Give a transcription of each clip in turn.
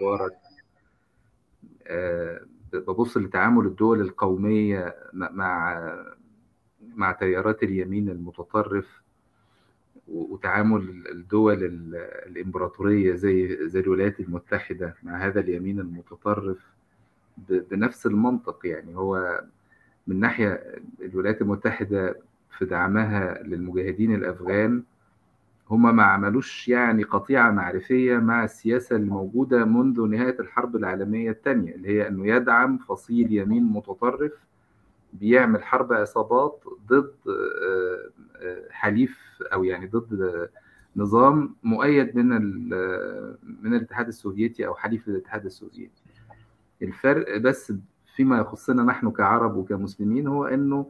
مبارك ببص لتعامل الدول القومية مع مع تيارات اليمين المتطرف وتعامل الدول الإمبراطورية زي زي الولايات المتحدة مع هذا اليمين المتطرف بنفس المنطق يعني هو من ناحية الولايات المتحدة في دعمها للمجاهدين الأفغان هم ما عملوش يعني قطيعة معرفية مع السياسة الموجودة منذ نهاية الحرب العالمية الثانية اللي هي أنه يدعم فصيل يمين متطرف بيعمل حرب عصابات ضد حليف أو يعني ضد نظام مؤيد من من الاتحاد السوفيتي أو حليف الاتحاد السوفيتي الفرق بس فيما يخصنا نحن كعرب وكمسلمين هو أنه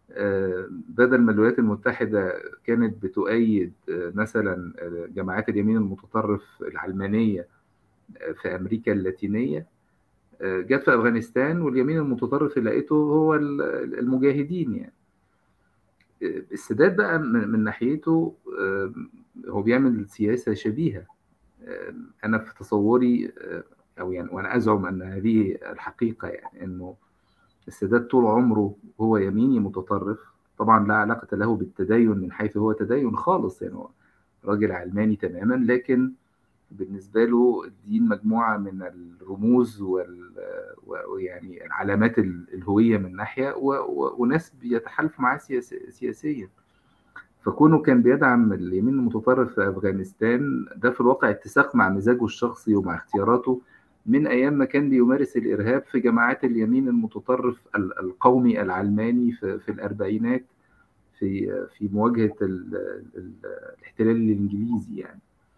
بدل ما الولايات المتحدة كانت بتؤيد مثلا جماعات اليمين المتطرف العلمانية في أمريكا اللاتينية جت في أفغانستان واليمين المتطرف اللي لقيته هو المجاهدين يعني السادات بقى من ناحيته هو بيعمل سياسة شبيهة أنا في تصوري أو يعني وأنا أزعم أن هذه الحقيقة يعني أنه السادات طول عمره هو يميني متطرف طبعا لا علاقة له بالتدين من حيث هو تدين خالص يعني هو راجل علماني تماما لكن بالنسبة له الدين مجموعة من الرموز ويعني علامات الهوية من ناحية وناس بيتحالفوا معاه سياسيا فكونه كان بيدعم اليمين المتطرف في أفغانستان ده في الواقع اتساق مع مزاجه الشخصي ومع اختياراته من ايام ما كان بيمارس الارهاب في جماعات اليمين المتطرف القومي العلماني في, في الاربعينات في في مواجهه ال ال الاحتلال الانجليزي يعني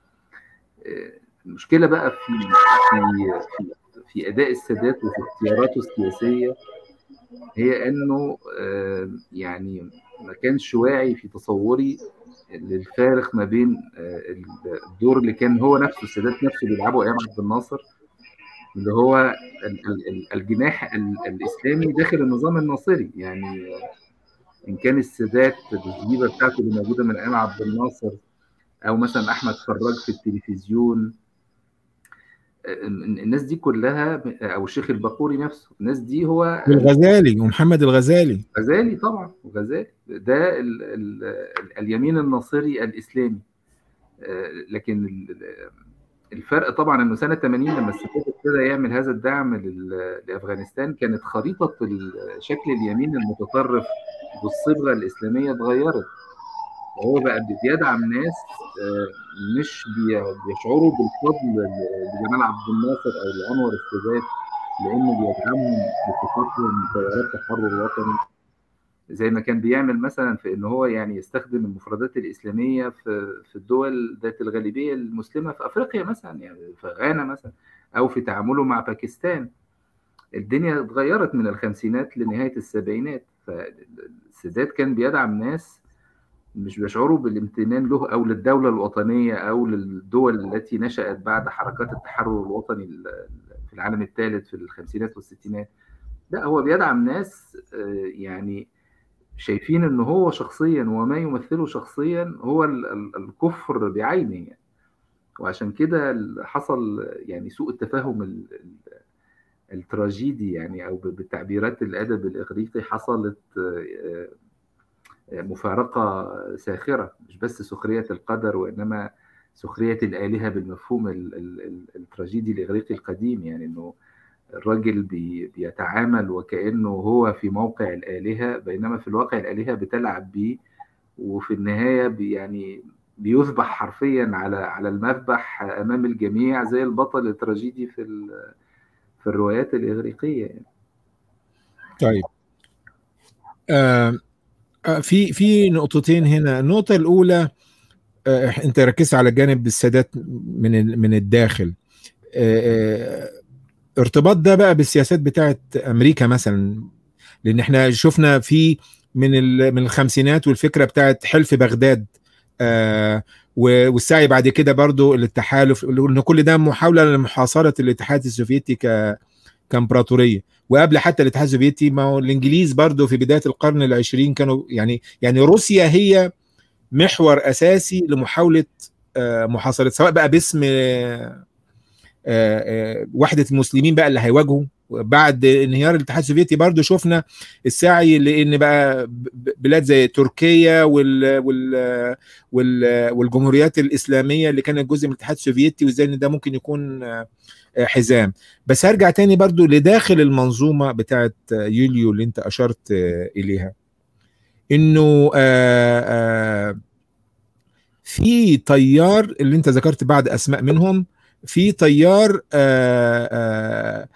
المشكله بقى في في في, في اداء السادات وفي اختياراته السياسيه هي انه يعني ما كانش واعي في تصوري للفارق ما بين الدور اللي كان هو نفسه السادات نفسه بيلعبه ايام عبد الناصر اللي هو الجناح الاسلامي داخل النظام الناصري يعني ان كان السادات بالزجيبه بتاعته اللي موجوده من ايام عبد الناصر او مثلا احمد فراج في التلفزيون الناس دي كلها او الشيخ البقوري نفسه الناس دي هو الغزالي ومحمد الغزالي غزالي طبعا وغزالي ده ال ال اليمين الناصري الاسلامي لكن الفرق طبعا انه سنه 80 لما السادات ابتدى يعمل هذا الدعم لافغانستان كانت خريطه شكل اليمين المتطرف بالصبغه الاسلاميه اتغيرت وهو بقى بيدعم ناس مش بيشعروا بالفضل لجمال عبد الناصر او لانور السادات لانه بيدعمهم بصفتهم تيارات التحرر الوطني زي ما كان بيعمل مثلا في ان هو يعني يستخدم المفردات الاسلاميه في في الدول ذات الغالبيه المسلمه في افريقيا مثلا يعني في غانا مثلا او في تعامله مع باكستان الدنيا اتغيرت من الخمسينات لنهايه السبعينات فالسادات كان بيدعم ناس مش بيشعروا بالامتنان له او للدوله الوطنيه او للدول التي نشات بعد حركات التحرر الوطني في العالم الثالث في الخمسينات والستينات لا هو بيدعم ناس يعني شايفين ان هو شخصيا وما يمثله شخصيا هو الكفر بعينه يعني وعشان كده حصل يعني سوء التفاهم التراجيدي يعني او بتعبيرات الادب الاغريقي حصلت مفارقه ساخره مش بس سخريه القدر وانما سخريه الالهه بالمفهوم التراجيدي الاغريقي القديم يعني انه الراجل بي بيتعامل وكأنه هو في موقع الآلهة بينما في الواقع الآلهة بتلعب بيه وفي النهاية بي يعني بيذبح حرفيا على على المذبح أمام الجميع زي البطل التراجيدي في في الروايات الإغريقية يعني. طيب آه في في نقطتين هنا النقطة الأولى آه أنت ركزت على جانب السادات من من الداخل آه ارتباط ده بقى بالسياسات بتاعت امريكا مثلا لان احنا شفنا في من من الخمسينات والفكره بتاعت حلف بغداد آه والسعي بعد كده برضو للتحالف ان كل ده محاوله لمحاصره الاتحاد السوفيتي ك كامبراطوريه وقبل حتى الاتحاد السوفيتي ما هو الانجليز برضو في بدايه القرن العشرين كانوا يعني يعني روسيا هي محور اساسي لمحاوله آه محاصره سواء بقى باسم وحده المسلمين بقى اللي هيواجهوا بعد انهيار الاتحاد السوفيتي برضو شفنا السعي لان بقى بلاد زي تركيا وال وال وال والجمهوريات الاسلاميه اللي كانت جزء من الاتحاد السوفيتي وازاي ان ده ممكن يكون حزام بس هرجع تاني برضو لداخل المنظومه بتاعت يوليو اللي انت اشرت اليها انه في تيار اللي انت ذكرت بعض اسماء منهم في تيار آآ آآ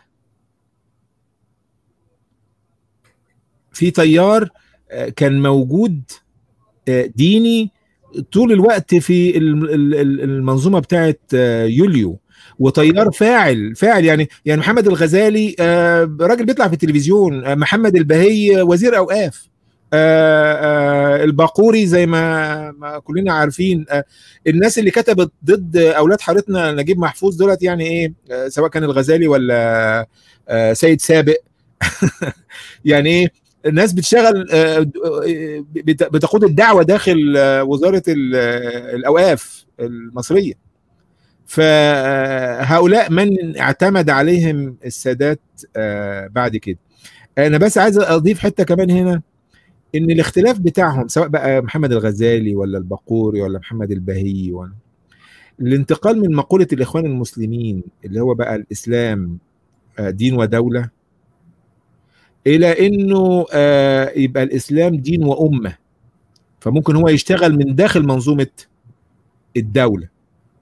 في تيار كان موجود ديني طول الوقت في المنظومه بتاعت يوليو وتيار فاعل فاعل يعني يعني محمد الغزالي راجل بيطلع في التلفزيون محمد البهي وزير اوقاف الباقوري زي ما, ما كلنا عارفين الناس اللي كتبت ضد اولاد حارتنا نجيب محفوظ دولت يعني ايه سواء كان الغزالي ولا سيد سابق يعني ايه الناس بتشتغل بتقود الدعوه داخل وزاره الاوقاف المصريه فهؤلاء من اعتمد عليهم السادات بعد كده انا بس عايز اضيف حته كمان هنا ان الاختلاف بتاعهم سواء بقى محمد الغزالي ولا البقوري ولا محمد البهي ولا الانتقال من مقوله الاخوان المسلمين اللي هو بقى الاسلام دين ودوله الى انه يبقى الاسلام دين وامه فممكن هو يشتغل من داخل منظومه الدوله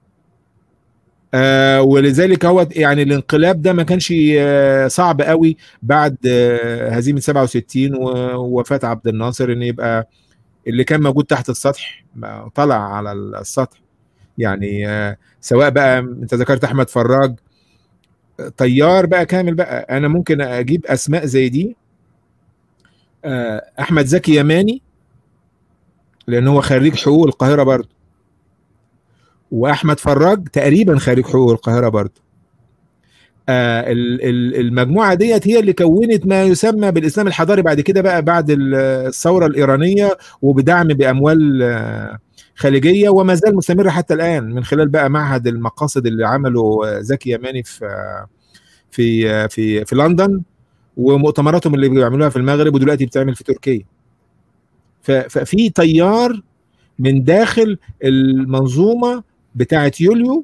آه ولذلك هو يعني الانقلاب ده ما كانش آه صعب قوي بعد آه هزيمه 67 ووفاه عبد الناصر ان يبقى اللي كان موجود تحت السطح طلع على السطح يعني آه سواء بقى انت ذكرت احمد فراج طيار بقى كامل بقى انا ممكن اجيب اسماء زي دي آه احمد زكي يماني لان هو خريج حقوق القاهره برضه واحمد فراج تقريبا خريج حقوق القاهره برضه آه المجموعه ديت هي اللي كونت ما يسمى بالاسلام الحضاري بعد كده بقى بعد الثوره الايرانيه وبدعم باموال آه خليجيه وما زال مستمر حتى الان من خلال بقى معهد المقاصد اللي عمله زكي يماني في في في في لندن ومؤتمراتهم اللي بيعملوها في المغرب ودلوقتي بتعمل في تركيا ففي تيار من داخل المنظومه بتاعه يوليو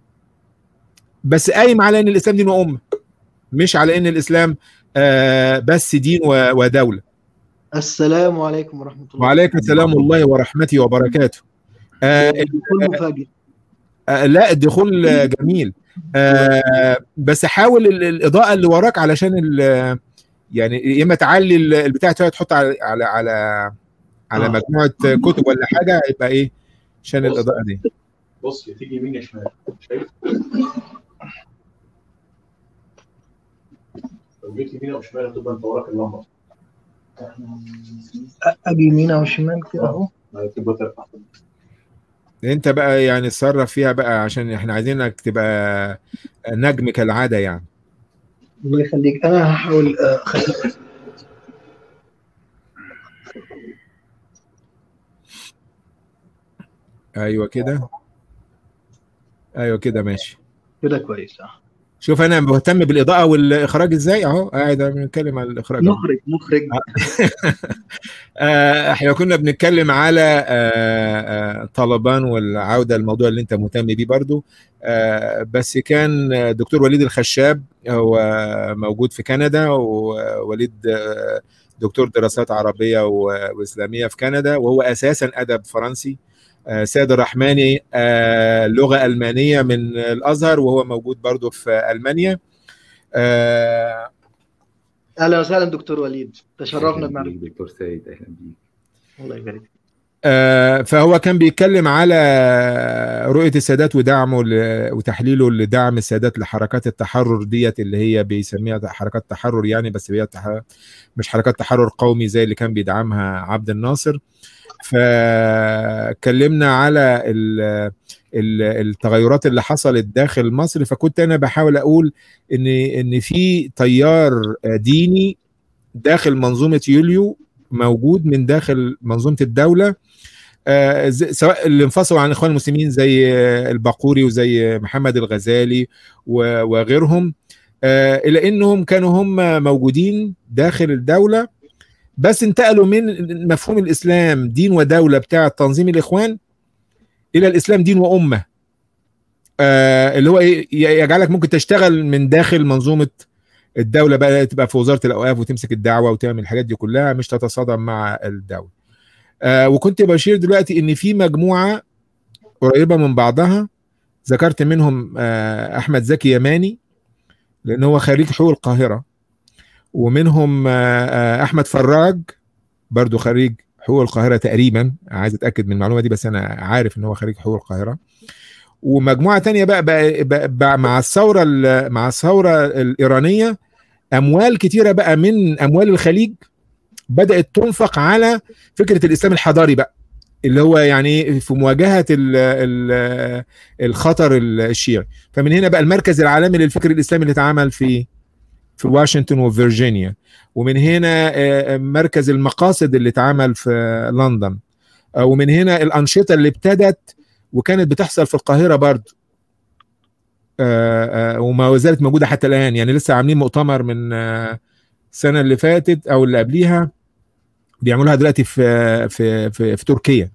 بس قايم على ان الاسلام دين وامه مش على ان الاسلام آه بس دين ودوله السلام عليكم ورحمه الله وعليكم السلام الله ورحمته وبركاته آه الدخول مفاجئ آه لا الدخول جميل آه بس حاول الاضاءه اللي وراك علشان يعني يا اما تعلي البتاع تحط على على على على آه. مجموعه كتب ولا حاجه هيبقى ايه عشان الاضاءه دي بص تيجي يمين يا شمال شايف لو جيت يمين او شمال هتبقى انت وراك اللمبه اجي يمين او شمال كده اهو تبقى انت بقى يعني اتصرف فيها بقى عشان احنا عايزينك تبقى نجم كالعاده يعني الله يخليك انا هحاول اخليك ايوه كده ايوه كده ماشي كده كويس اه شوف انا مهتم بالاضاءه والاخراج ازاي اهو قاعد بنتكلم على الاخراج مخرج مخرج احنا كنا بنتكلم على طالبان والعوده الموضوع اللي انت مهتم بيه برضو بس كان دكتور وليد الخشاب هو موجود في كندا ووليد دكتور دراسات عربيه واسلاميه في كندا وهو اساسا ادب فرنسي سيد الرحماني لغة ألمانية من الأزهر وهو موجود برضو في ألمانيا أهلا وسهلا دكتور وليد تشرفنا بمعرفتك دكتور سيد أهلا بيك الله يبارك فهو كان بيتكلم على رؤية السادات ودعمه وتحليله لدعم السادات لحركات التحرر ديت اللي هي بيسميها حركات تحرر يعني بس هي مش حركات تحرر قومي زي اللي كان بيدعمها عبد الناصر فكلمنا على التغيرات اللي حصلت داخل مصر فكنت انا بحاول اقول ان ان في تيار ديني داخل منظومه يوليو موجود من داخل منظومه الدوله آه، ز- سواء اللي انفصلوا عن الاخوان المسلمين زي آه، الباقوري وزي محمد الغزالي و- وغيرهم آه، الا انهم كانوا هم موجودين داخل الدوله بس انتقلوا من مفهوم الاسلام دين ودوله بتاع تنظيم الاخوان الى الاسلام دين وامه آه، اللي هو ايه ي- يجعلك ممكن تشتغل من داخل منظومه الدوله بقى تبقى في وزاره الاوقاف وتمسك الدعوه وتعمل الحاجات دي كلها مش تتصادم مع الدوله آه وكنت بشير دلوقتي ان في مجموعه قريبه من بعضها ذكرت منهم آه احمد زكي يماني لان هو خريج حقوق القاهره ومنهم آه آه احمد فراج برضو خريج حقوق القاهره تقريبا عايز اتاكد من المعلومه دي بس انا عارف ان هو خريج حقوق القاهره ومجموعه تانية بقى, بقى, بقى, بقى مع الثوره ال- مع الثوره الايرانيه اموال كتيره بقى من اموال الخليج بدات تنفق على فكره الاسلام الحضاري بقى اللي هو يعني في مواجهه ال ال الخطر الشيعي فمن هنا بقى المركز العالمي للفكر الاسلامي اللي اتعمل في في واشنطن وفرجينيا ومن هنا آه، مركز المقاصد اللي اتعمل في لندن آه، ومن هنا الانشطه اللي ابتدت وكانت بتحصل في القاهره برضه آه، آه، وما زالت موجوده حتى الان يعني لسه عاملين مؤتمر من آه، السنه اللي فاتت او اللي قبليها بيعملوها دلوقتي في في في, في تركيا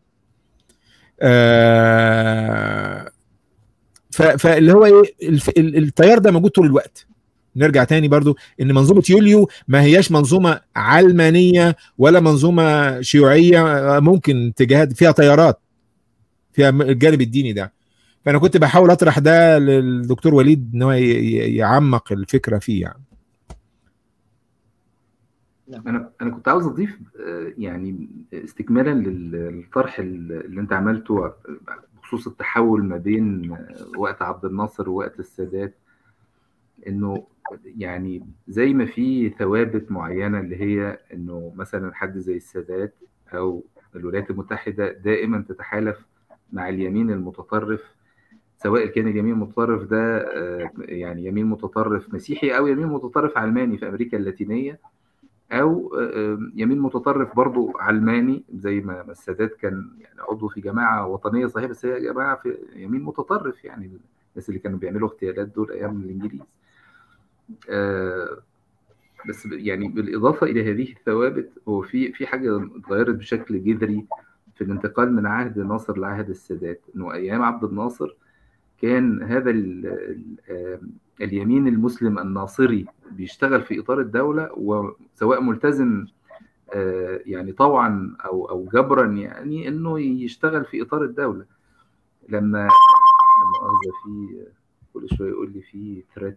آه، ف- فاللي هو ايه الف- ال- التيار ده موجود طول الوقت نرجع تاني برضو ان منظومه يوليو ما هياش منظومه علمانيه ولا منظومه شيوعيه آه، ممكن اتجاهات فيها تيارات فيها م- الجانب الديني ده فانا كنت بحاول اطرح ده للدكتور وليد ان هو ي- ي- يعمق الفكره فيه يعني انا انا كنت عاوز اضيف آه، يعني استكمالا لل- للطرح اللي انت عملته بخصوص التحول ما بين آه، وقت عبد الناصر ووقت السادات انه يعني زي ما في ثوابت معينه اللي هي انه مثلا حد زي السادات او الولايات المتحده دائما تتحالف مع اليمين المتطرف سواء كان اليمين المتطرف ده آه، يعني يمين متطرف مسيحي او يمين متطرف علماني في امريكا اللاتينيه او آه، يمين متطرف برضو علماني زي ما ما السادات كان يعني عضو في جماعه وطنيه صحيح بس هي جماعه في يمين متطرف يعني الناس اللي كانوا بيعملوا اغتيالات دول ايام الانجليز آه، بس ب- يعني بالاضافه الى هذه الثوابت هو في في حاجه اتغيرت بشكل جذري في الانتقال من عهد ناصر لعهد السادات انه ايام عبد الناصر كان هذا ال ال آه، اليمين المسلم الناصري بيشتغل في اطار الدوله وسواء ملتزم آه، يعني طوعا او او جبرا يعني انه يشتغل في اطار الدوله لما لما مؤاخذه في كل شويه يقول لي في ثريت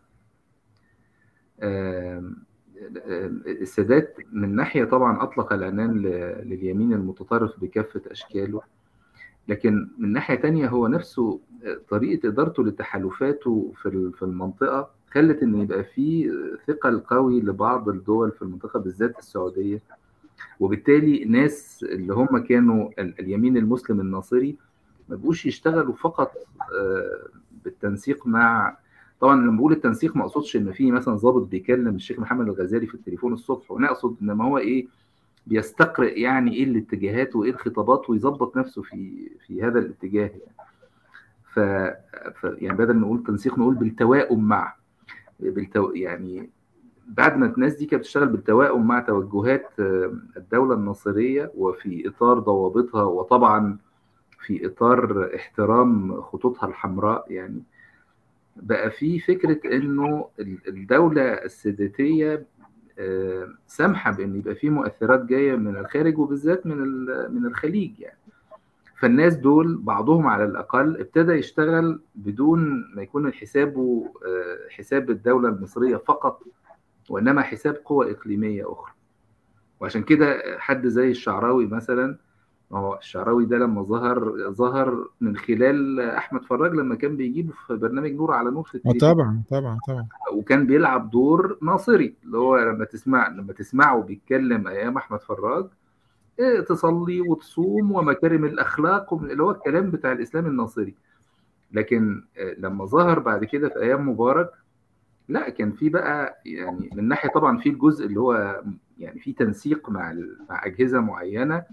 السادات من ناحيه طبعا اطلق العنان ل- لليمين المتطرف بكافه اشكاله لكن من ناحيه تانية هو نفسه آه، طريقه ادارته لتحالفاته في ال- في المنطقه خلت ان يبقى في ثقل قوي لبعض الدول في المنطقه بالذات السعوديه وبالتالي ناس اللي هم كانوا ال- اليمين المسلم الناصري ما بقوش يشتغلوا فقط آه، بالتنسيق مع طبعا لما بقول التنسيق ما اقصدش ان في مثلا ضابط بيكلم الشيخ محمد الغزالي في التليفون الصبح وانا اقصد ان ما هو ايه بيستقرئ يعني ايه الاتجاهات وايه الخطابات ويظبط نفسه في في هذا الاتجاه يعني ف... ف يعني بدل ما نقول تنسيق نقول بالتوائم مع بالتو... يعني بعد ما الناس دي كانت بتشتغل بالتوائم مع توجهات آه، الدولة الناصرية وفي إطار ضوابطها وطبعا في إطار احترام خطوطها الحمراء يعني بقى في فكرة إنه ال- الدولة الساداتية آه، سامحة بإن يبقى في مؤثرات جاية من الخارج وبالذات من ال- من الخليج يعني فالناس دول بعضهم على الأقل ابتدى يشتغل بدون ما يكون حسابه آه، حساب الدولة المصرية فقط وإنما حساب قوى إقليمية أخرى وعشان كده حد زي الشعراوي مثلا ما هو الشعراوي ده لما ظهر ظهر من خلال أحمد فراج لما كان بيجيبه في برنامج نور على نور في اه التلفزيون طبعا طبعا طبعا وكان بيلعب دور ناصري اللي هو لما تسمع لما تسمعه بيتكلم ايام احمد فراج إيه تصلي وتصوم ومكارم الاخلاق ومن- اللي هو الكلام بتاع الاسلام الناصري لكن آه، لما ظهر بعد كده في ايام مبارك لا كان في بقى يعني من ناحيه طبعا في الجزء اللي هو يعني في تنسيق مع ال- مع اجهزه معينه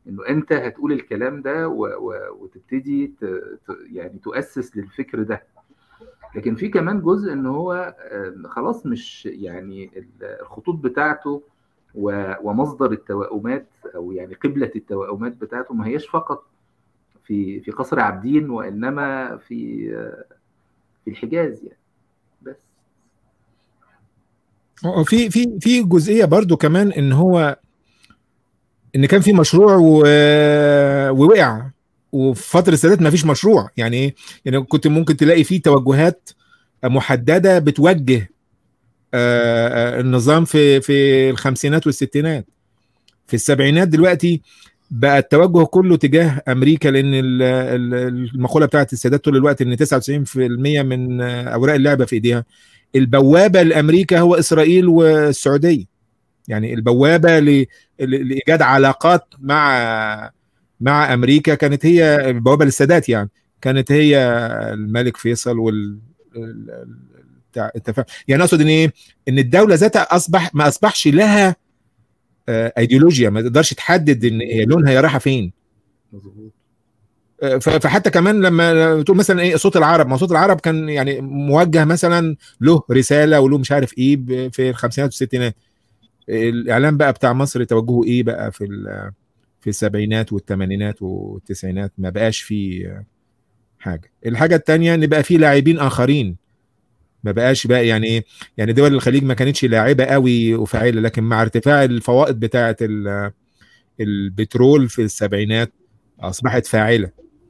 انه انت هتقول الكلام ده و... و... وتبتدي ت... ت... يعني تؤسس للفكر ده لكن في كمان جزء ان هو آه، خلاص مش يعني الخطوط بتاعته و... ومصدر التوائمات او يعني قبلة التوائمات بتاعته ما هياش فقط في في قصر عابدين وانما في آه، في الحجاز يعني بس في في في جزئيه برضو كمان ان هو ان كان في مشروع و... ووقع وفي فتره السادات ما فيش مشروع يعني ايه يعني كنت ممكن تلاقي فيه توجهات محدده بتوجه آه، آه، النظام في في الخمسينات والستينات في السبعينات دلوقتي بقى التوجه كله تجاه امريكا لان ال- ال- المقوله بتاعت السادات طول الوقت ان 99% من اوراق اللعبه في ايديها البوابه لامريكا هو اسرائيل والسعوديه يعني البوابه ل- ل- لايجاد علاقات مع مع امريكا كانت هي البوابه للسادات يعني كانت هي الملك فيصل وال ال- ال- بتاع انت فاهم يعني اقصد ان ايه ان الدوله ذاتها اصبح ما اصبحش لها آه، ايديولوجيا ما تقدرش تحدد ان هي لونها هي رايحه فين مظبوط آه، ف- فحتى كمان لما تقول مثلا ايه صوت العرب ما صوت العرب كان يعني موجه مثلا له رساله وله مش عارف ايه ب- في الخمسينات والستينات الاعلام بقى بتاع مصر توجهه ايه بقى في ال- في السبعينات والثمانينات والتسعينات ما بقاش فيه حاجه الحاجه الثانيه ان بقى فيه لاعبين اخرين ما بقاش بقى يعني ايه يعني دول الخليج ما كانتش لاعبه قوي وفاعله لكن مع ارتفاع الفوائد بتاعه ال- البترول في السبعينات اصبحت فاعله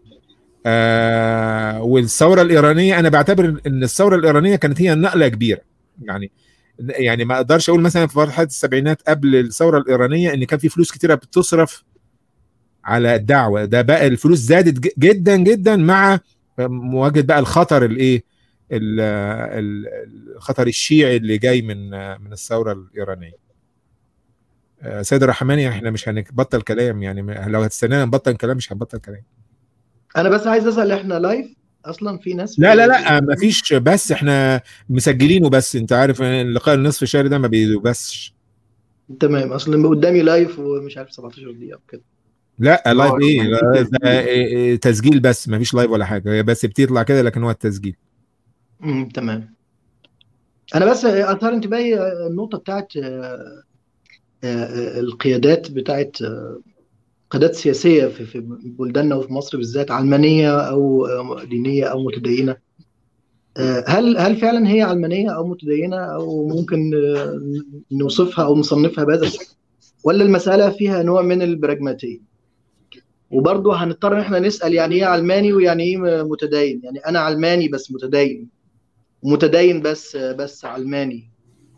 آه والثوره الايرانيه انا بعتبر ان الثوره الايرانيه كانت هي نقله كبيره يعني يعني ما اقدرش اقول مثلا في مرحله السبعينات قبل الثوره الايرانيه ان كان في فلوس كتيره بتصرف على الدعوه ده بقى الفلوس زادت ج- جدا جدا مع مواجهه بقى الخطر الايه ال- ال- الخطر الشيعي اللي جاي من من الثوره الايرانيه آه، سيد الرحماني احنا مش هنبطل كلام يعني لو هتستنانا نبطل كلام مش هنبطل كلام انا بس عايز اسال احنا لايف اصلا في ناس لا لا لا ما فيش بس احنا مسجلينه بس انت عارف اللقاء النصف الشهري ده ما بيبثش تمام اصلا قدامي لايف ومش عارف 17 دقيقه وكده لا لايف اه ايه يعني لا، في ده تسجيل إيه، إيه، تسجيل بس ما فيش لايف ولا حاجه هي بس بتطلع كده لكن هو التسجيل امم تمام انا بس اثار انتباهي النقطه بتاعت آه، آه، القيادات بتاعت آه، قيادات سياسيه في في بلداننا وفي مصر بالذات علمانيه او آه، دينيه او متدينه آه، هل هل فعلا هي علمانيه او متدينه او ممكن آه، نوصفها او نصنفها بهذا الشكل ولا المساله فيها نوع من البراجماتيه وبرضه هنضطر ان احنا نسال يعني ايه علماني ويعني ايه متدين يعني انا علماني بس متدين ومتدين بس بس علماني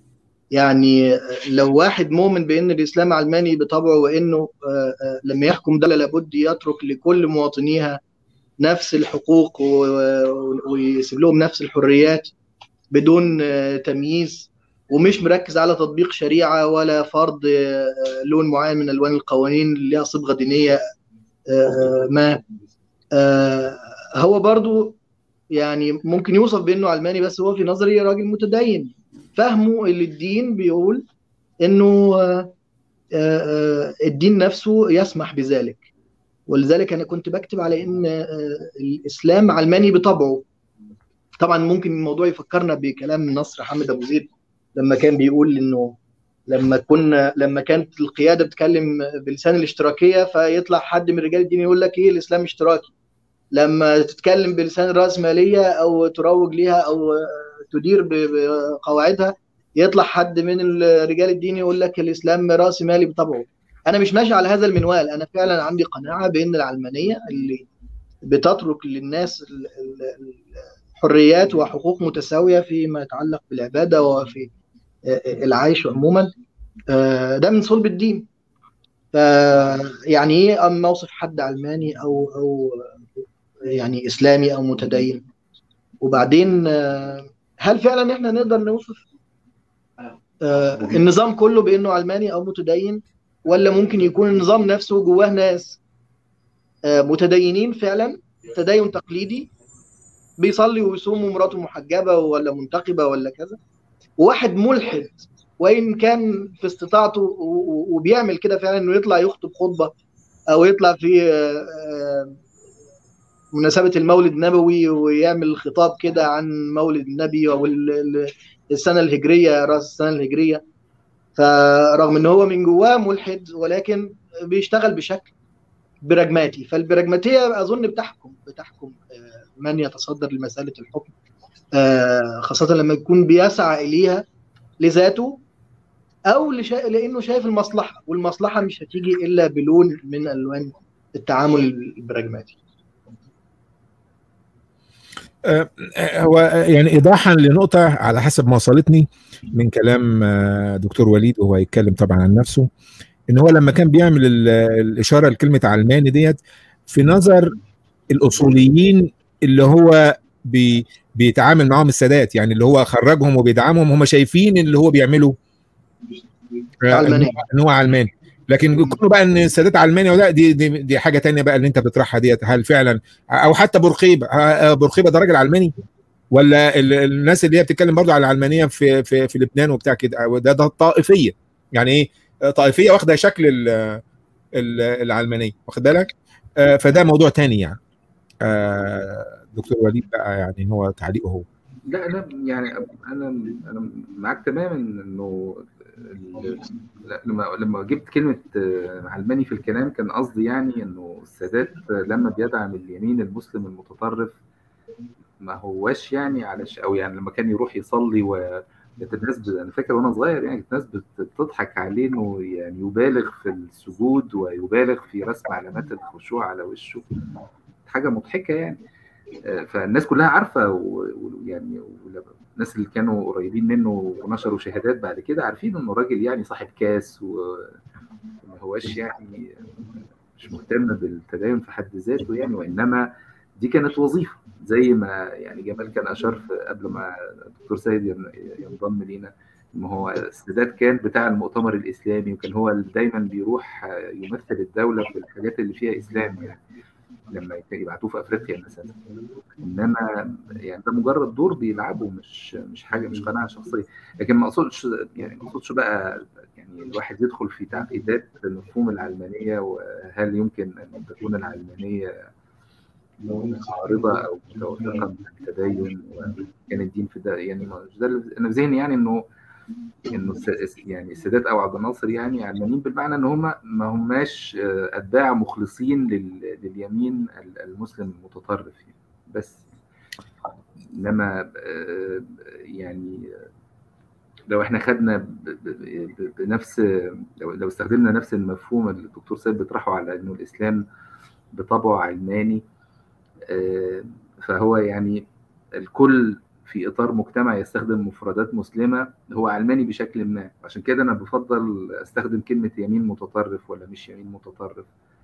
يعني لو واحد مؤمن بان الاسلام علماني بطبعه وانه آه، آه، لما يحكم دوله لابد يترك لكل مواطنيها نفس الحقوق و- و- ويسيب لهم نفس الحريات بدون آه، تمييز ومش مركز على تطبيق شريعه ولا فرض آه، لون معين من الوان القوانين اللي لها صبغه دينيه آه، ما آه، هو برضو يعني ممكن يوصف بانه علماني بس هو في نظري راجل متدين فهمه اللي الدين بيقول انه آه، آه، الدين نفسه يسمح بذلك ولذلك انا كنت بكتب على ان آه، الاسلام علماني بطبعه طبعا ممكن الموضوع يفكرنا بكلام نصر حامد ابو زيد لما كان بيقول انه لما كنا لما كانت القياده بتتكلم بلسان الاشتراكيه فيطلع حد من رجال الدين يقول لك ايه الاسلام اشتراكي لما تتكلم بلسان الرأسمالية أو تروج ليها أو تدير ب- بقواعدها يطلع حد من رجال الدين يقول لك الإسلام رأس مالي بطبعه أنا مش ماشي على هذا المنوال أنا فعلا عندي قناعة بأن العلمانية اللي بتترك للناس ال- ال- الحريات وحقوق متساوية فيما يتعلق بالعبادة وفي العيش عموما آه، ده من صلب الدين ف يعني ايه اما اوصف حد علماني او او يعني اسلامي او متدين وبعدين آه، هل فعلا احنا نقدر نوصف آه، النظام كله بانه علماني او متدين ولا ممكن يكون النظام نفسه جواه ناس آه، متدينين فعلا تدين تقليدي بيصلي ويصوم ومراته محجبه ولا منتقبه ولا كذا وواحد ملحد وان كان في استطاعته و- و- وبيعمل كده فعلا انه يطلع يخطب خطبه او يطلع في آه، آه، مناسبه المولد النبوي ويعمل خطاب كده عن مولد النبي او ال- ال- السنه الهجريه راس السنه الهجريه فرغم ان هو من جواه ملحد ولكن بيشتغل بشكل براجماتي فالبراجماتيه اظن بتحكم بتحكم آه، من يتصدر لمساله الحكم آه، خاصه لما يكون بيسعى اليها لذاته او لشا... لانه شايف المصلحه والمصلحه مش هتيجي الا بلون من الوان التعامل البراجماتي آه، هو يعني ايضاحا لنقطه على حسب ما وصلتني من كلام آه، دكتور وليد وهو يتكلم طبعا عن نفسه ان هو لما كان بيعمل ال- الاشاره لكلمه علماني ديت في نظر الاصوليين اللي هو بي بيتعامل معاهم السادات يعني اللي هو خرجهم وبيدعمهم هم شايفين اللي هو بيعمله آه، علماني. إن هو- ان هو علماني لكن كونه بقى ان السادات علماني ولا دي دي دي حاجه تانية بقى اللي انت بتطرحها ديت هل فعلا او حتى بورقيبه آه، بورقيبه ده راجل علماني ولا ال- الناس اللي هي بتتكلم برضو على العلمانيه في في في لبنان وبتاع كده أو ده ده طائفيه يعني ايه آه، طائفيه واخده شكل ال- ال- العلمانيه واخد بالك آه، فده موضوع تاني يعني آه، دكتور وليد بقى يعني هو تعليقه هو لا انا يعني انا انا معاك تماما انه ال- لا، لما لما جبت كلمه آه، علماني في الكلام كان قصدي يعني انه السادات لما بيدعم اليمين المسلم المتطرف ما هواش يعني علش او يعني لما كان يروح يصلي و كانت الناس ب- انا فاكر وانا صغير يعني كانت الناس بت- بتضحك عليه انه يعني يبالغ في السجود ويبالغ في رسم علامات الخشوع على وشه حاجه مضحكه يعني آه، فالناس كلها عارفه و- ويعني ولما- الناس اللي كانوا قريبين منه ونشروا شهادات بعد كده عارفين انه راجل يعني صاحب كاس وما هواش يعني مش مهتم بالتدين في حد ذاته يعني وانما دي كانت وظيفه زي ما يعني جمال كان اشار في قبل ما الدكتور سيد ين- ينضم لينا ان هو السادات كان بتاع المؤتمر الاسلامي وكان هو اللي دايما بيروح يمثل الدوله في الحاجات اللي فيها اسلام يعني لما يبعتوه في افريقيا مثلا انما يعني ده مجرد دور بيلعبه مش مش حاجه مش قناعه شخصيه لكن ما اقصدش يعني ما اقصدش بقى يعني الواحد يدخل في تعقيدات مفهوم العلمانيه وهل يمكن ان تكون العلمانيه معارضه او متوافقه مع التدين وكان الدين في ده يعني ما- ده اللي- انا في ذهني يعني انه انه الس- يعني السادات او عبد الناصر يعني علمانيين بالمعنى ان هم ما هماش آه، اتباع مخلصين لل- لليمين ال- المسلم المتطرف يعني بس انما آه، يعني لو احنا خدنا ب- ب- ب- بنفس لو لو استخدمنا نفس المفهوم اللي الدكتور سيد بيطرحه على انه الاسلام بطبعه علماني آه، فهو يعني الكل في اطار مجتمع يستخدم مفردات مسلمه هو علماني بشكل ما عشان كده انا بفضل استخدم كلمه يمين متطرف ولا مش يمين متطرف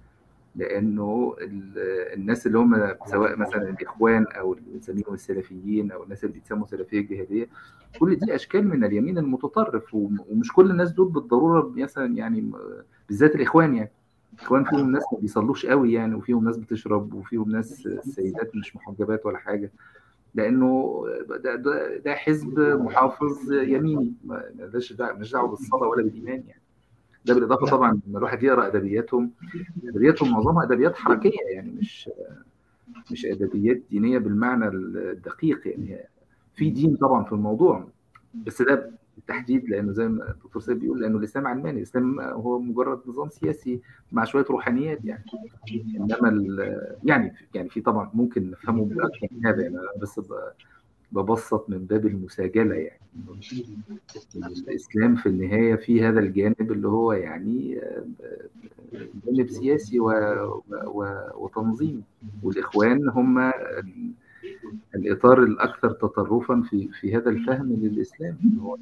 لانه ال- الناس اللي هم سواء مثلا الاخوان او اللي بنسميهم السلفيين او الناس اللي بيتسموا سلفيه جهاديه كل دي اشكال من اليمين المتطرف وم- ومش كل الناس دول بالضروره مثلا يعني م- بالذات الاخوان يعني الاخوان فيهم ناس ما بيصلوش قوي يعني وفيهم ناس بتشرب وفيهم ناس سيدات مش محجبات ولا حاجه لانه ده ده, ده حزب محافظ يميني ما لهاش دعوه مش دعوه بالصلاه ولا بالايمان يعني ده بالاضافه طبعا ان الواحد يقرا ادبياتهم ادبياتهم معظمها ادبيات حركيه يعني مش مش ادبيات دينيه بالمعنى الدقيق يعني في دين طبعا في الموضوع بس ده بالتحديد لانه زي ما الدكتور سيد بيقول لانه الاسلام علماني الاسلام هو مجرد نظام سياسي مع شويه روحانيات يعني انما ال- يعني يعني في طبعا ممكن نفهمه باكثر من هذا يعني انا بس ب- ببسط من باب المساجله يعني إن الاسلام في النهايه في هذا الجانب اللي هو يعني آه، جانب سياسي و... و... وتنظيمي والاخوان هم ال- الاطار الاكثر تطرفا في في هذا الفهم للاسلام اللي هو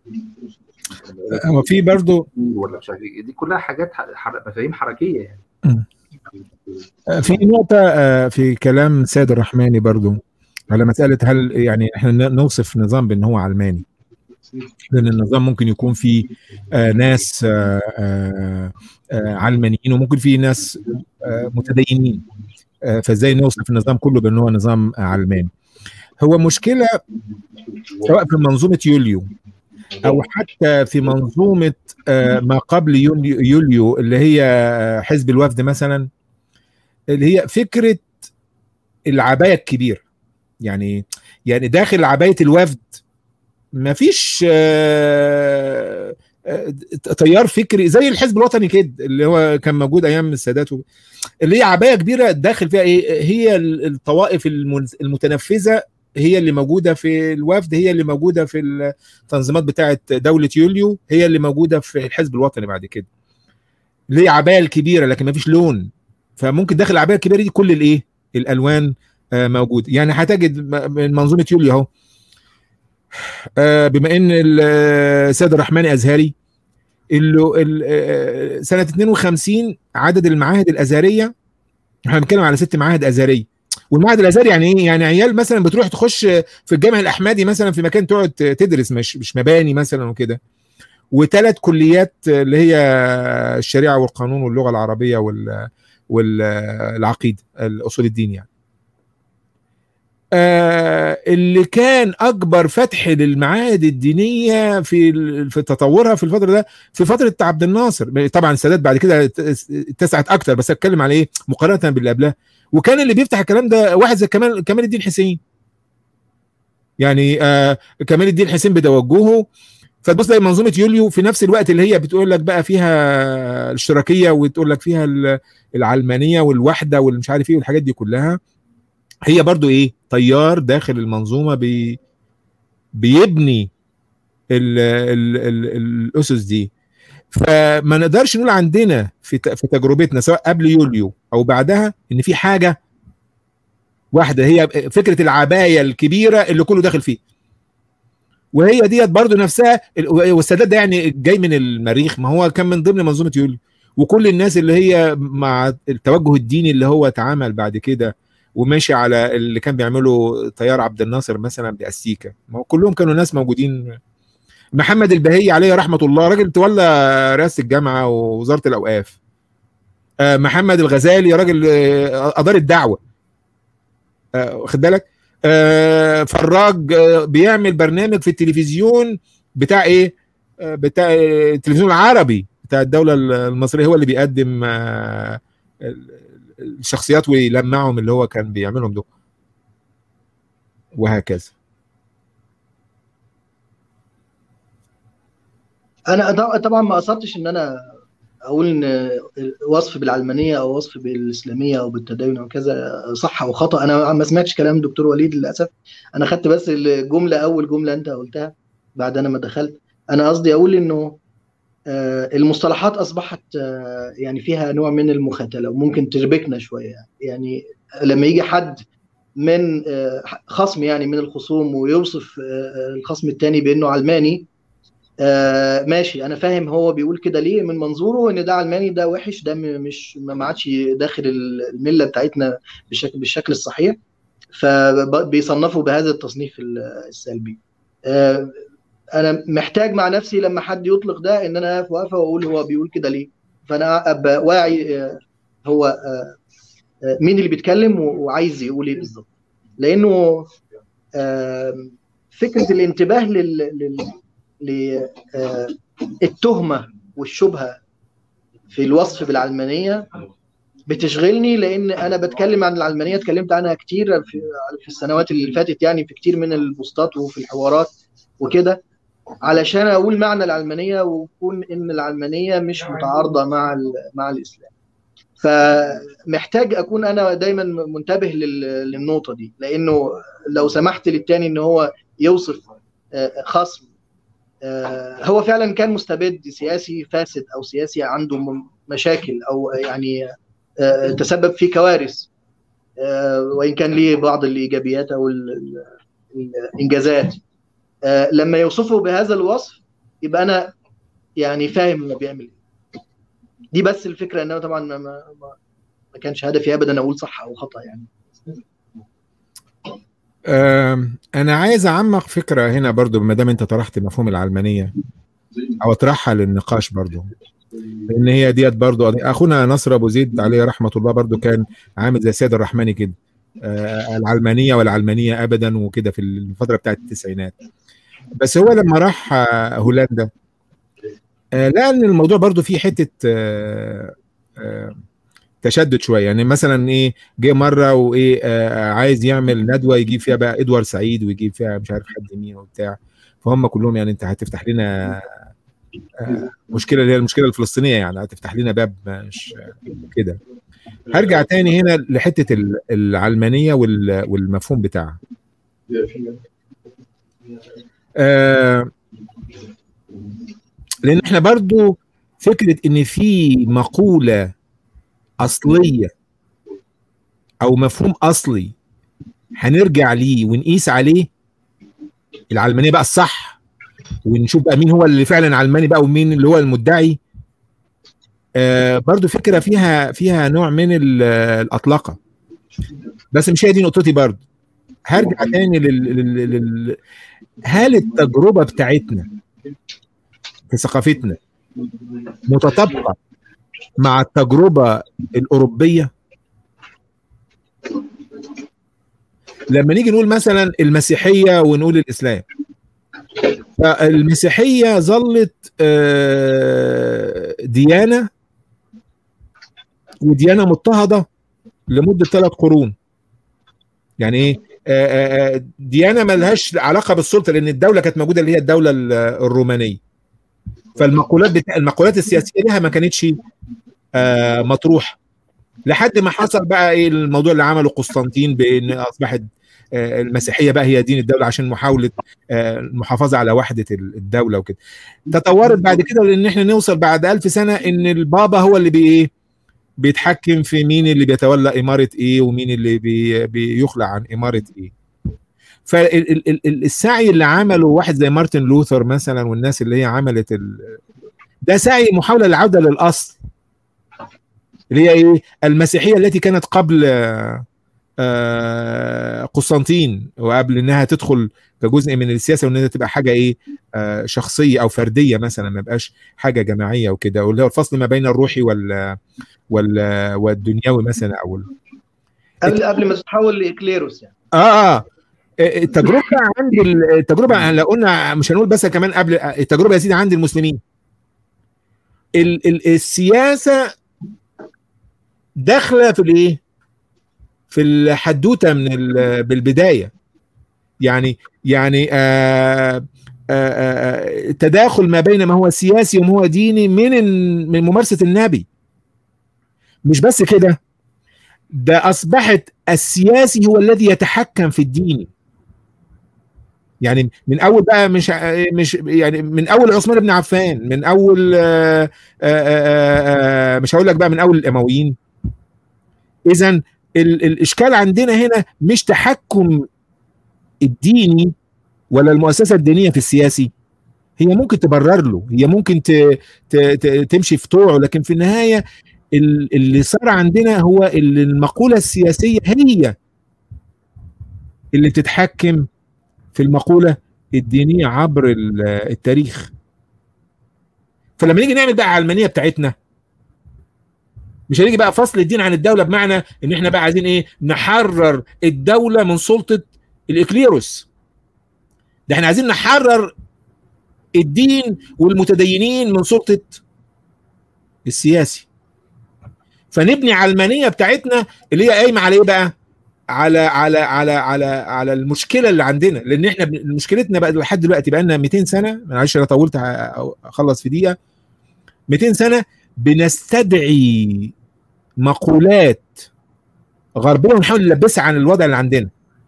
هو في برضه ولا مش عارف إيه. دي كلها حاجات ح- حر- مفاهيم حركيه يعني في نقطة آه، في كلام سيد الرحماني برضو على مسألة هل يعني احنا ن- نوصف نظام بأن هو علماني لأن النظام ممكن يكون فيه آه، ناس آه، آه، آه، علمانيين وممكن فيه ناس آه، متدينين آه، فازاي نوصف النظام كله بأن هو نظام آه، علماني هو مشكلة سواء في منظومة يوليو او حتى في منظومه آه، ما قبل يوليو يوليو اللي هي آه، حزب الوفد مثلا اللي هي فكره العبايه الكبيره يعني يعني داخل عبايه الوفد ما فيش آه، آه، تيار فكري زي الحزب الوطني كده اللي هو كان موجود ايام السادات و- اللي هي عبايه كبيره داخل فيها ايه هي ال- الطوائف المن- المتنفذه هي اللي موجوده في الوفد هي اللي موجوده في التنظيمات بتاعه دوله يوليو هي اللي موجوده في الحزب الوطني بعد كده اللي هي عبايه الكبيره لكن ما فيش لون فممكن داخل العبايه الكبيره دي كل الايه الالوان آه، موجود يعني هتجد م- من منظومه يوليو اهو آه، بما ان السيد الرحماني ازهري اللي ال- آه، سنه 52 عدد المعاهد الازهريه احنا بنتكلم على ست معاهد ازهريه والمعهد الازهري يعني ايه؟ يعني عيال مثلا بتروح تخش في الجامع الاحمدي مثلا في مكان تقعد تدرس مش مش مباني مثلا وكده وثلاث كليات اللي هي الشريعه والقانون واللغه العربيه وال والعقيده الاصول الدين يعني آه، اللي كان اكبر فتح للمعاهد الدينيه في ال- في تطورها في الفتره ده في فتره عبد الناصر طبعا السادات بعد كده اتسعت اكتر بس اتكلم على ايه مقارنه باللي قبلها وكان اللي بيفتح الكلام ده واحد زي كمال كمال الدين حسين يعني آه كمال الدين حسين بتوجهه فتبص تلاقي منظومه يوليو في نفس الوقت اللي هي بتقول لك بقى فيها الاشتراكيه وتقول لك فيها ال- العلمانيه والوحده والمش عارف ايه والحاجات دي كلها هي برضو ايه تيار داخل المنظومه بي بيبني ال ال ال الاسس دي فما نقدرش نقول عندنا في ت- في تجربتنا سواء قبل يوليو او بعدها ان في حاجه واحده هي فكره العبايه الكبيره اللي كله داخل فيه وهي ديت برضو نفسها ال- والسادات ده يعني جاي من المريخ ما هو كان من ضمن منظومه يوليو وكل الناس اللي هي مع التوجه الديني اللي هو اتعامل بعد كده وماشي على اللي كان بيعمله طيار عبد الناصر مثلا باستيكا ما هو كلهم كانوا ناس موجودين محمد البهي عليه رحمه الله راجل تولى رئاسه الجامعه ووزاره الاوقاف آه، محمد الغزالي راجل آه، ادار الدعوه آه، واخد بالك آه، فراج آه، بيعمل برنامج في التلفزيون بتاع ايه آه، بتاع التلفزيون العربي بتاع الدوله المصريه هو اللي بيقدم آه، الشخصيات ويلمعهم اللي هو كان بيعملهم دول وهكذا انا أط- طبعا ما قصدتش ان انا اقول ان الوصف بالعلمانيه او وصف بالاسلاميه او بالتدين او كذا صح او خطا انا ما سمعتش كلام دكتور وليد للاسف انا خدت بس الجمله اول جمله انت قلتها بعد انا ما دخلت انا قصدي اقول انه آه، المصطلحات اصبحت آه، يعني فيها نوع من المخاتله وممكن تربكنا شويه يعني لما يجي حد من آه، خصم يعني من الخصوم ويوصف آه، الخصم الثاني بانه علماني آه ماشي انا فاهم هو بيقول كده ليه من منظوره ان ده علماني ده وحش ده م- مش ما عادش داخل المله بتاعتنا بالشكل بالشكل الصحيح فبيصنفوا بهذا التصنيف ال- السلبي آه انا محتاج مع نفسي لما حد يطلق ده ان انا اقف واقفه واقول هو بيقول كده ليه فانا ابقى واعي آه هو آه آه، مين اللي بيتكلم و- وعايز يقول ايه بالظبط لانه آه فكره الانتباه لل, لل... للتهمة والشبهة في الوصف بالعلمانية بتشغلني لأن أنا بتكلم عن العلمانية اتكلمت عنها كتير في, في السنوات اللي فاتت يعني في كتير من البوستات وفي الحوارات وكده علشان أقول معنى العلمانية ويكون إن العلمانية مش متعارضة مع ال- مع الإسلام فمحتاج أكون أنا دايما منتبه لل- للنقطة دي لأنه لو سمحت للتاني إن هو يوصف آه، خصم آه، هو فعلا كان مستبد سياسي فاسد او سياسي عنده م- مشاكل او يعني آه، تسبب في كوارث آه، وان كان ليه بعض الايجابيات او ال- ال- الانجازات آه، لما يوصفه بهذا الوصف يبقى انا يعني فاهم هو بيعمل ايه دي بس الفكره ان انا طبعا ما, ما, ما- ما كانش هدفي ابدا اقول صح او خطا يعني آم، انا عايز اعمق فكره هنا برضو ما دام انت طرحت مفهوم العلمانيه او اطرحها للنقاش برضو لان هي ديت برضو قضية. اخونا نصر ابو زيد عليه رحمه الله برضو كان عامل زي سيد الرحماني كده آه، العلمانيه والعلمانيه ابدا وكده في الفتره بتاعت التسعينات بس هو لما راح آه، هولندا آه، لقى ان الموضوع برضو فيه حته آه، آه، تشدد شويه يعني مثلا ايه جه مره وايه آه، عايز يعمل ندوه يجيب فيها بقى ادوارد سعيد ويجيب فيها مش عارف حد مين وبتاع فهم كلهم يعني انت هتفتح لنا آه، مشكله اللي هي المشكله الفلسطينيه يعني هتفتح لنا باب مش كده هرجع تاني هنا لحته ال- العلمانيه وال- والمفهوم بتاعها آه، لان احنا برضو فكره ان في مقوله اصليه او مفهوم اصلي هنرجع ليه ونقيس عليه العلمانيه بقى الصح ونشوف بقى مين هو اللي فعلا علماني بقى ومين اللي هو المدعي آه برضو فكره فيها فيها نوع من ال- الاطلقه بس مش هي دي نقطتي برضو هرجع تاني لل... لل... لل... هل التجربه بتاعتنا في ثقافتنا متطابقه مع التجربه الاوروبيه لما نيجي نقول مثلا المسيحيه ونقول الاسلام فالمسيحيه ظلت آه، ديانه وديانه مضطهده لمده ثلاث قرون يعني ايه آه، آه، آه، ديانه ملهاش علاقه بالسلطه لان الدوله كانت موجوده اللي هي الدوله ال- الرومانيه فالمقولات بتاع المقولات السياسيه لها ما كانتش آه، مطروحه لحد ما حصل بقى ايه الموضوع اللي عمله قسطنطين بان اصبحت آه، المسيحيه بقى هي دين الدوله عشان محاوله آه، المحافظه على وحده ال- الدوله وكده تطورت بعد كده لان احنا نوصل بعد ألف سنه ان البابا هو اللي بي ايه بيتحكم في مين اللي بيتولى اماره ايه ومين اللي بي بيخلع عن اماره ايه فالسعي اللي عمله واحد زي مارتن لوثر مثلا والناس اللي هي عملت ال... ده سعي محاوله للعوده للاصل اللي هي ايه المسيحيه التي كانت قبل آه، آه، قسطنطين وقبل انها تدخل كجزء من السياسه وانها تبقى حاجه ايه آه، شخصيه او فرديه مثلا ما يبقاش حاجه جماعيه وكده واللي هو الفصل ما بين الروحي وال وال والدنيوي مثلا او ال- قبل قبل ما تتحول لاكليروس يعني اه اه التجربه عند ال- التجربه لو قلنا مش هنقول بس كمان قبل التجربه يا سيدي عند المسلمين ال ال السياسه داخله في الايه؟ في الحدوته من ال- بالبدايه يعني يعني آه آه آه تداخل ما بين ما هو سياسي وما هو ديني من ال- من ممارسه النبي مش بس كده ده اصبحت السياسي هو الذي يتحكم في الدين يعني من اول بقى مش مش يعني من اول عثمان بن عفان من اول آآ آآ مش هقول لك بقى من اول الامويين اذا ال- الاشكال عندنا هنا مش تحكم الديني ولا المؤسسه الدينيه في السياسي هي ممكن تبرر له هي ممكن ت... ت... ت... تمشي في طوعه لكن في النهايه ال- اللي صار عندنا هو اللي المقوله السياسيه هي اللي بتتحكم في المقوله الدينيه عبر ال- التاريخ فلما نيجي نعمل بقى علمانيه بتاعتنا مش هنيجي بقى فصل الدين عن الدوله بمعنى ان احنا بقى عايزين ايه نحرر الدوله من سلطه الاكليروس ده احنا عايزين نحرر الدين والمتدينين من سلطه السياسي فنبني علمانيه بتاعتنا اللي هي قايمه على ايه بقى؟ على على على على على المشكله اللي عندنا لان احنا بن- مشكلتنا بقى لحد دلوقتي بقى لنا 200 سنه معلش انا طولت ه- اخلص في دقيقه 200 سنه بنستدعي مقولات غربيه ونحاول نلبسها عن الوضع اللي عندنا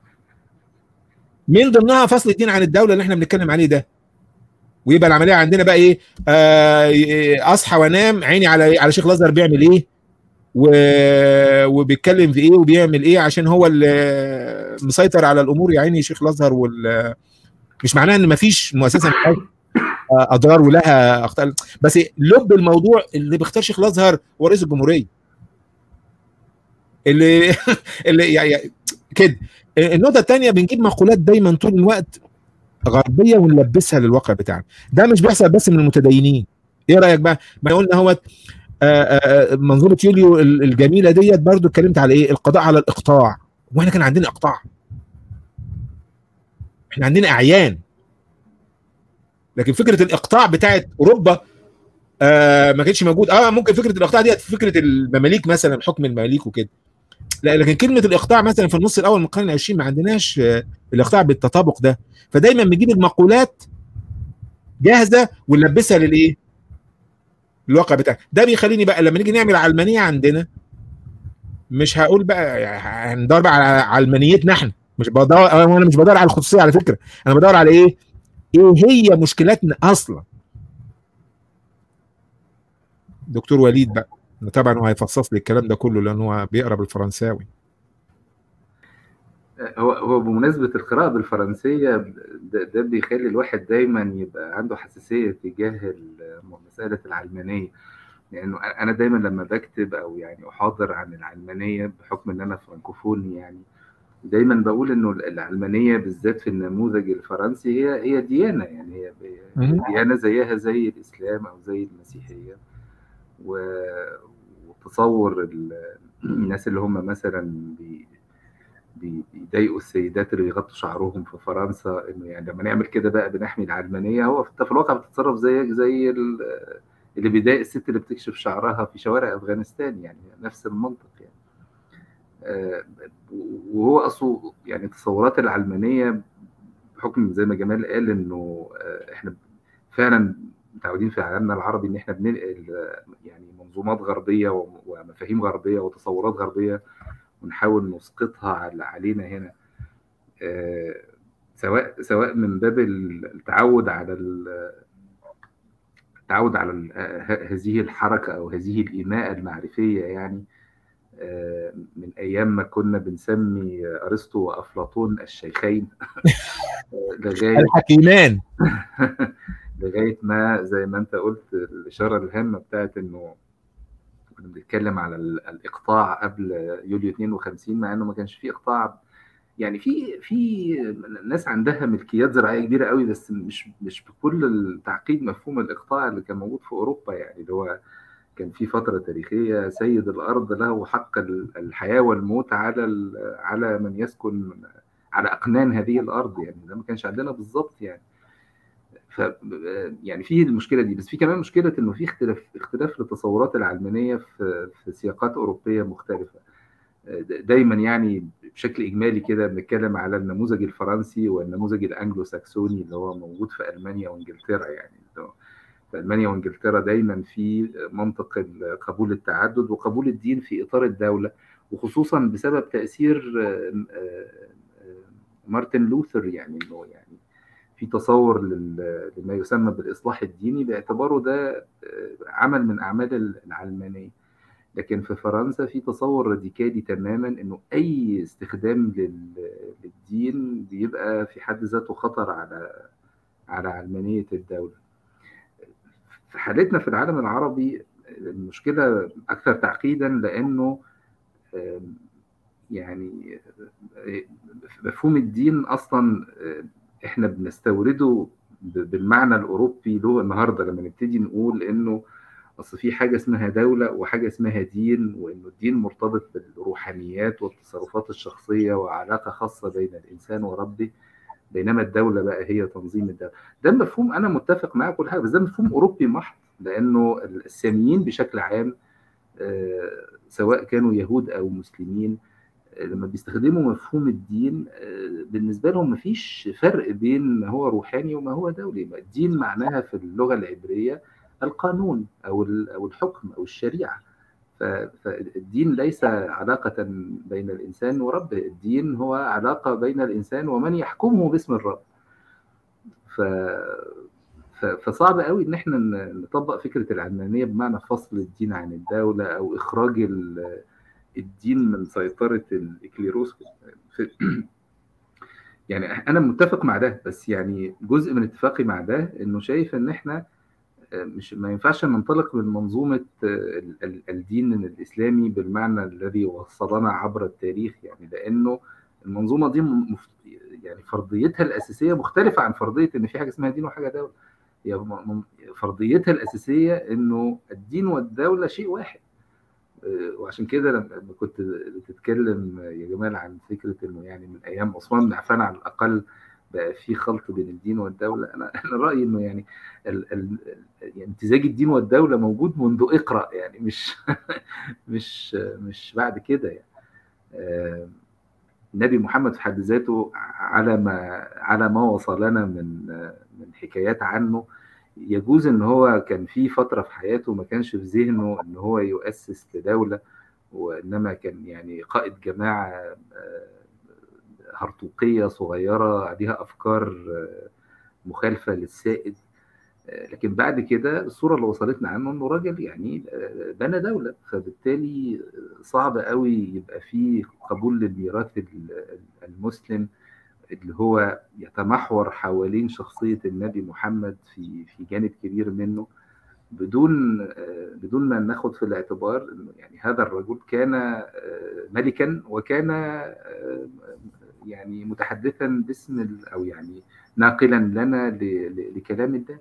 من ضمنها فصل الدين عن الدوله اللي احنا بنتكلم عليه ده ويبقى العمليه عندنا بقى ايه آه اصحى وانام عيني على على شيخ الازهر بيعمل ايه و... وبيتكلم في ايه وبيعمل ايه عشان هو اللي مسيطر على الامور يا عيني شيخ الازهر وال مش معناه ان مفيش مؤسسه ملهاش اضرار ولها اخطاء بس لب الموضوع اللي بيختار شيخ الازهر هو رئيس الجمهوريه اللي اللي يعني كده النقطه الثانيه بنجيب مقولات دايما طول الوقت غربيه ونلبسها للواقع بتاعنا ده مش بيحصل بس من المتدينين ايه رايك بقى ما قلنا هو منظومه يوليو الجميله ديت برضو اتكلمت على ايه القضاء على الاقطاع واحنا كان عندنا اقطاع احنا عندنا اعيان لكن فكره الاقطاع بتاعت اوروبا آه ما كانتش موجود اه ممكن فكره الاقطاع دي فكره المماليك مثلا حكم المماليك وكده لا لكن كلمه الاقطاع مثلا في النص الاول من القرن العشرين ما عندناش آه الاقطاع بالتطابق ده فدايما بنجيب المقولات جاهزه ونلبسها للايه؟ الواقع بتاعك ده بيخليني بقى لما نيجي نعمل علمانيه عندنا مش هقول بقى يعني هندور بقى على علمانيتنا احنا مش بدور انا مش بدور على الخصوصيه على فكره انا بدور على ايه؟ ايه هي مشكلاتنا اصلا؟ دكتور وليد بقى طبعا هو هيفصص لي الكلام ده كله لان هو بيقرا بالفرنساوي هو هو بمناسبة القراءة بالفرنسية ده, ده بيخلي الواحد دايما يبقى عنده حساسية تجاه مسألة العلمانية لأنه أنا دايما لما بكتب أو يعني أحاضر عن العلمانية بحكم إن أنا فرانكوفوني يعني دايما بقول إنه العلمانية بالذات في النموذج الفرنسي هي هي ديانة يعني هي ديانة زيها زي الإسلام أو زي المسيحية وتصور الناس اللي هم مثلا بي بيضايقوا السيدات اللي بيغطوا شعرهم في فرنسا انه يعني لما نعمل كده بقى بنحمي العلمانيه هو انت في الواقع بتتصرف زيك زي اللي بيضايق الست اللي بتكشف شعرها في شوارع افغانستان يعني نفس المنطق يعني وهو اصله يعني تصورات العلمانيه بحكم زي ما جمال قال انه احنا فعلا متعودين في عالمنا العربي ان احنا بننقل يعني منظومات غربيه ومفاهيم غربيه وتصورات غربيه ونحاول نسقطها علينا هنا سواء سواء من باب التعود على التعود على هذه الحركه او هذه الايماءه المعرفيه يعني من ايام ما كنا بنسمي ارسطو وافلاطون الشيخين لغايه الحكيمان لغايه ما زي ما انت قلت الاشاره الهامه بتاعت انه كنا بنتكلم على الاقطاع قبل يوليو 52 مع انه ما كانش فيه اقطاع يعني في في ناس عندها ملكيات زراعيه كبيره قوي بس مش مش بكل التعقيد مفهوم الاقطاع اللي كان موجود في اوروبا يعني اللي هو كان في فتره تاريخيه سيد الارض له حق الحياه والموت على على من يسكن على اقنان هذه الارض يعني ده ما كانش عندنا بالظبط يعني ف يعني في المشكله دي بس في كمان مشكله انه في اختلاف اختلاف للتصورات العلمانيه في في سياقات اوروبيه مختلفه دايما يعني بشكل اجمالي كده بنتكلم على النموذج الفرنسي والنموذج الانجلو ساكسوني اللي هو موجود في المانيا وانجلترا يعني في المانيا وانجلترا دايما في منطق قبول التعدد وقبول الدين في اطار الدوله وخصوصا بسبب تاثير مارتن لوثر يعني انه يعني في تصور لما يسمى بالاصلاح الديني باعتباره ده عمل من اعمال العلمانيه لكن في فرنسا في تصور راديكالي تماما انه اي استخدام للدين بيبقى في حد ذاته خطر على على علمانيه الدوله في حالتنا في العالم العربي المشكله اكثر تعقيدا لانه يعني مفهوم الدين اصلا احنا بنستورده بالمعنى الاوروبي له النهارده لما نبتدي نقول انه اصل في حاجه اسمها دوله وحاجه اسمها دين وانه الدين مرتبط بالروحانيات والتصرفات الشخصيه وعلاقه خاصه بين الانسان وربه بينما الدوله بقى هي تنظيم الدوله ده مفهوم انا متفق معاه كل حاجه بس ده مفهوم اوروبي محض لانه الساميين بشكل عام سواء كانوا يهود او مسلمين لما بيستخدموا مفهوم الدين بالنسبه لهم مفيش فرق بين ما هو روحاني وما هو دولي الدين معناها في اللغه العبريه القانون او او الحكم او الشريعه فالدين ليس علاقه بين الانسان وربه الدين هو علاقه بين الانسان ومن يحكمه باسم الرب ف فصعب قوي ان احنا نطبق فكره العلمانيه بمعنى فصل الدين عن الدوله او اخراج الدين من سيطره الاكليروس يعني انا متفق مع ده بس يعني جزء من اتفاقي مع ده انه شايف ان احنا مش ما ينفعش ننطلق من منظومه الدين الاسلامي بالمعنى الذي وصلنا عبر التاريخ يعني لانه المنظومه دي يعني فرضيتها الاساسيه مختلفه عن فرضيه ان في حاجه اسمها دين وحاجه دوله هي فرضيتها الاساسيه انه الدين والدوله شيء واحد وعشان كده لما كنت بتتكلم يا جمال عن فكره انه يعني من ايام عثمان بن عفان على الاقل بقى في خلط بين الدين والدوله انا انا رايي انه يعني ال ال يعني امتزاج الدين والدوله موجود منذ اقرا يعني مش مش مش بعد كده يعني آه، النبي محمد في حد ذاته على ما على ما وصلنا من من حكايات عنه يجوز ان هو كان في فتره في حياته ما كانش في ذهنه ان هو يؤسس لدوله وانما كان يعني قائد جماعه آه، هرطوقيه صغيره عليها افكار آه، مخالفه للسائد آه، لكن بعد كده الصوره اللي وصلتنا عنه انه راجل يعني آه، بنى دوله فبالتالي صعب قوي يبقى فيه قبول للميراث ال- المسلم اللي هو يتمحور حوالين شخصيه النبي محمد في في جانب كبير منه بدون آه، بدون ما ناخد في الاعتبار انه يعني هذا الرجل كان آه، ملكا وكان آه، يعني متحدثا باسم ال- او يعني ناقلا لنا ل- ل- لكلام الله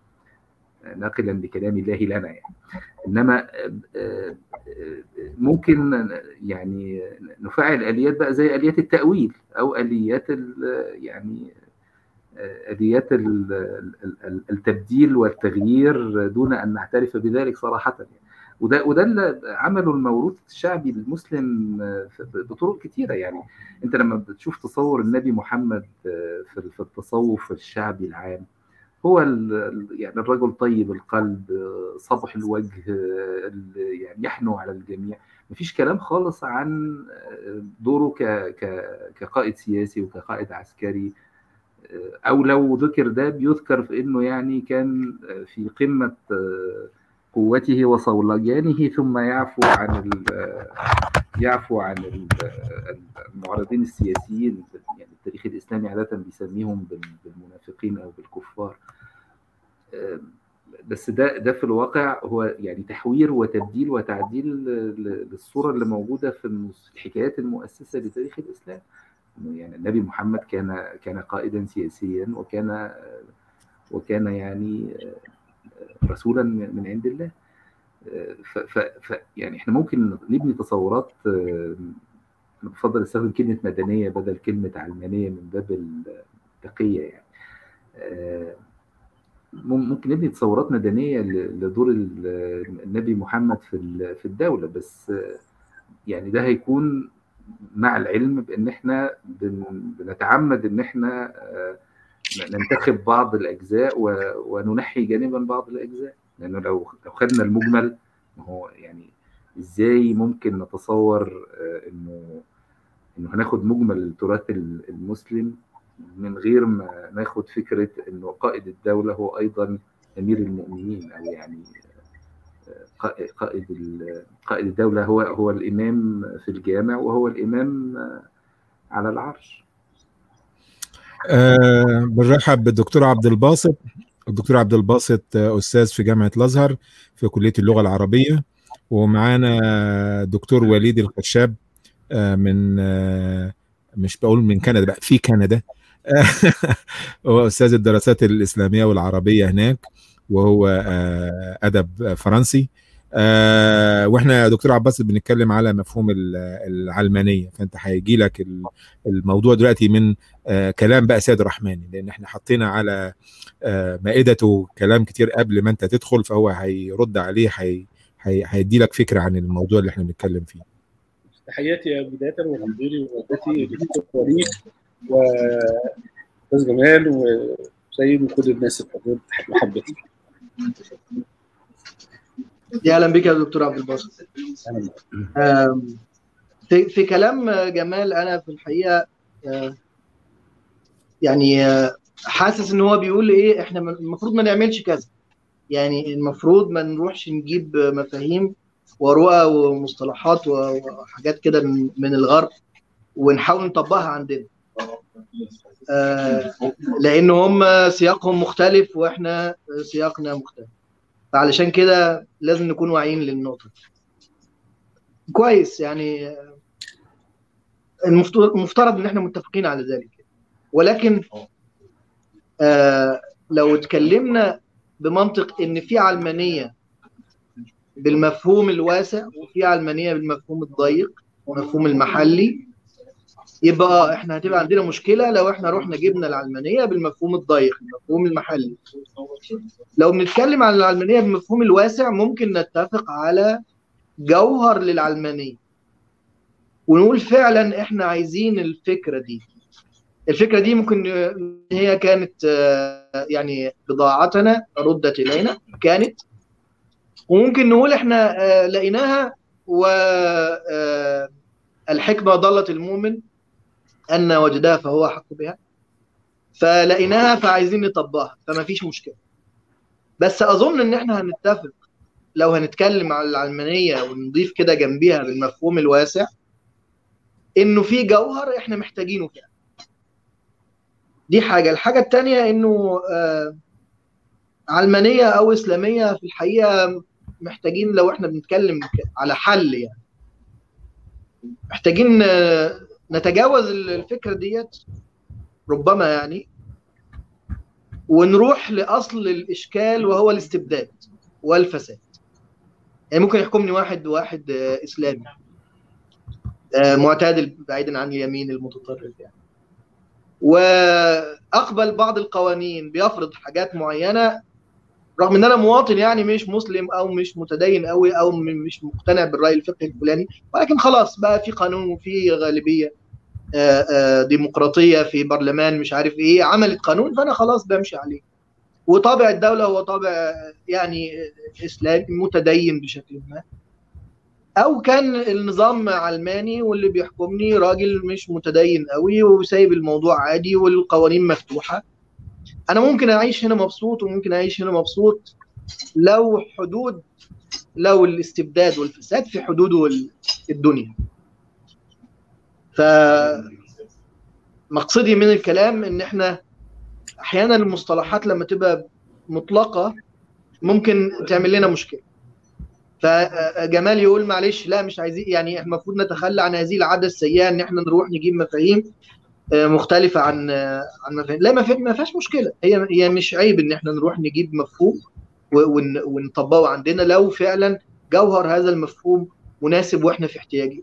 ناقلا لكلام الله لنا يعني انما آه، آه، آه، ممكن يعني نفعل اليات بقى زي اليات التاويل او اليات ال- يعني آه، اليات ال- ال- ال- التبديل والتغيير دون ان نعترف بذلك صراحه يعني. وده وده اللي عمله الموروث الشعبي المسلم آه، في- بطرق كتيره يعني انت لما بتشوف تصور النبي محمد آه، في في التصوف الشعبي العام هو ال- ال- يعني الرجل طيب القلب آه، صبح الوجه آه، ال- يعني يحنو على الجميع مفيش كلام خالص عن آه، دوره ك ك- كقائد سياسي وكقائد عسكري آه، او لو ذكر ده بيذكر في انه يعني كان آه، في قمه آه، قوته وصولجانه ثم يعفو عن ال- آه، يعفو عن ال- آه، المعارضين السياسيين يعني التاريخ الاسلامي عاده بيسميهم بال- بالمنافقين او بالكفار آه، بس ده ده في الواقع هو يعني تحوير وتبديل وتعديل ل- للصوره اللي موجوده في المس- الحكايات المؤسسه لتاريخ الاسلام إنه يعني النبي محمد كان كان قائدا سياسيا وكان وكان يعني رسولا من عند الله ف ف ف يعني احنا ممكن نبني تصورات آه، انا بفضل استخدم كلمه مدنيه بدل كلمه علمانيه من باب التقيه يعني آه، مم- ممكن نبني تصورات مدنيه ل- لدور ال- النبي محمد في ال- في الدوله بس آه، يعني ده هيكون مع العلم بان احنا بن- بنتعمد ان احنا آه، ننتخب بعض الاجزاء و- وننحي جانبا بعض الاجزاء لانه لو لو خدنا المجمل ما هو يعني ازاي ممكن نتصور آه، انه انه هناخد مجمل التراث ال- المسلم من غير ما ناخد فكره انه قائد الدوله هو ايضا امير المؤمنين او يعني آه، قائد قائد ال- قائد الدوله هو هو الامام في الجامع وهو الامام آه، على العرش آه بنرحب بالدكتور عبد الباسط الدكتور عبد الباسط آه، استاذ في جامعه الازهر في كليه اللغه العربيه ومعانا دكتور وليد الخشاب آه، من آه، مش بقول من كندا بقى في كندا هو استاذ الدراسات الاسلاميه والعربيه هناك وهو آه، ادب فرنسي آه، واحنا يا دكتور عباس بنتكلم على مفهوم ال- العلمانيه فانت هيجي لك ال- الموضوع دلوقتي من آه، كلام بقى سيد رحماني لان احنا حطينا على آه، مائدته كلام كتير قبل ما انت تدخل فهو هيرد عليه هي هي- هيدي لك فكره عن الموضوع اللي احنا بنتكلم فيه تحياتي بداية ومديري ووالدتي للدكتور وليد وأستاذ جمال وسيد وكل الناس الحضور محبتي يا اهلا بك يا دكتور عبد الباسط آم، في في كلام جمال انا في الحقيقه آه، يعني آه، حاسس ان هو بيقول ايه احنا من- المفروض ما نعملش كذا يعني المفروض ما نروحش نجيب مفاهيم ورؤى ومصطلحات وحاجات كده من من الغرب ونحاول نطبقها عندنا آه، لان هم سياقهم مختلف واحنا سياقنا مختلف فعلشان كده لازم نكون واعيين للنقطه دي. كويس يعني آه، المفترض المفترض ان احنا متفقين على ذلك ولكن آه لو اتكلمنا بمنطق ان في علمانيه بالمفهوم الواسع وفي علمانيه بالمفهوم الضيق المفهوم المحلي يبقى اه احنا هتبقى عندنا مشكله لو احنا رحنا جبنا العلمانيه بالمفهوم الضيق المفهوم المحلي لو بنتكلم عن العلمانيه بالمفهوم الواسع ممكن نتفق على جوهر للعلمانيه ونقول فعلا احنا عايزين الفكره دي الفكره دي ممكن آه، هي كانت آه، يعني بضاعتنا ردت الينا كانت وممكن نقول احنا آه، لقيناها والحكمه ضلت المؤمن ان وجدها فهو حق بها فلقيناها فعايزين نطبقها فما فيش مشكله بس اظن ان احنا هنتفق لو هنتكلم على العلمانيه ونضيف كده جنبيها بالمفهوم الواسع انه في جوهر احنا محتاجينه فعلا دي حاجه الحاجه الثانيه انه آه، علمانيه او اسلاميه في الحقيقه محتاجين لو احنا بنتكلم ك- على حل يعني محتاجين آه، نتجاوز الفكره ديت ربما يعني ونروح لاصل الاشكال وهو الاستبداد والفساد يعني ممكن يحكمني واحد واحد آه، اسلامي آه، معتدل بعيدا عن اليمين المتطرف يعني واقبل بعض القوانين بيفرض حاجات معينه رغم ان انا مواطن يعني مش مسلم او مش متدين قوي او م- مش مقتنع بالراي الفقهي الفلاني ولكن خلاص بقى في قانون وفي غالبيه آه، آه، ديمقراطيه في برلمان مش عارف ايه عملت قانون فانا خلاص بمشي عليه وطابع الدوله هو طابع آه، يعني آه، اسلامي متدين بشكل ما او كان النظام علماني واللي بيحكمني راجل مش متدين قوي وسايب الموضوع عادي والقوانين مفتوحه انا ممكن اعيش هنا مبسوط وممكن اعيش هنا مبسوط لو حدود لو الاستبداد والفساد في حدود ال- الدنيا فمقصدي من الكلام ان احنا احيانا المصطلحات لما تبقى مطلقه ممكن تعمل لنا مشكله فجمال يقول معلش لا مش عايزين يعني المفروض نتخلى عن هذه العاده السيئه ان احنا نروح نجيب مفاهيم آه، مختلفه عن آه، عن مفاهيم لا ما في- ما فيهاش مشكله هي هي مش عيب ان احنا نروح نجيب مفهوم و- ون- ونطبقه عندنا لو فعلا جوهر هذا المفهوم مناسب واحنا في احتياجه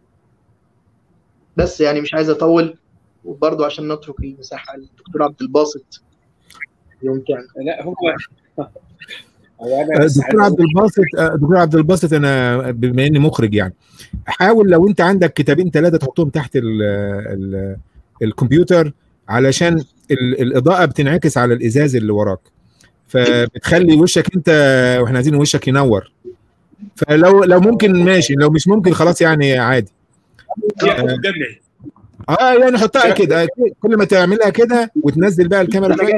بس يعني مش عايز اطول وبرضه عشان نترك المساحه للدكتور عبد الباسط يمتعنا لا هو هو انا بس دكتور عايز عبد الباسط آه، دكتور عبد الباسط انا بما اني مخرج يعني حاول لو انت عندك كتابين ثلاثه تحطهم تحت ال ال الكمبيوتر علشان ال- الاضاءه بتنعكس على الازاز اللي وراك فبتخلي وشك انت واحنا عايزين وشك ينور فلو لو ممكن ماشي لو مش ممكن خلاص يعني عادي ياخد دمعي اه يعني حطها كده كل ما تعملها كده وتنزل بقى الكاميرا شويه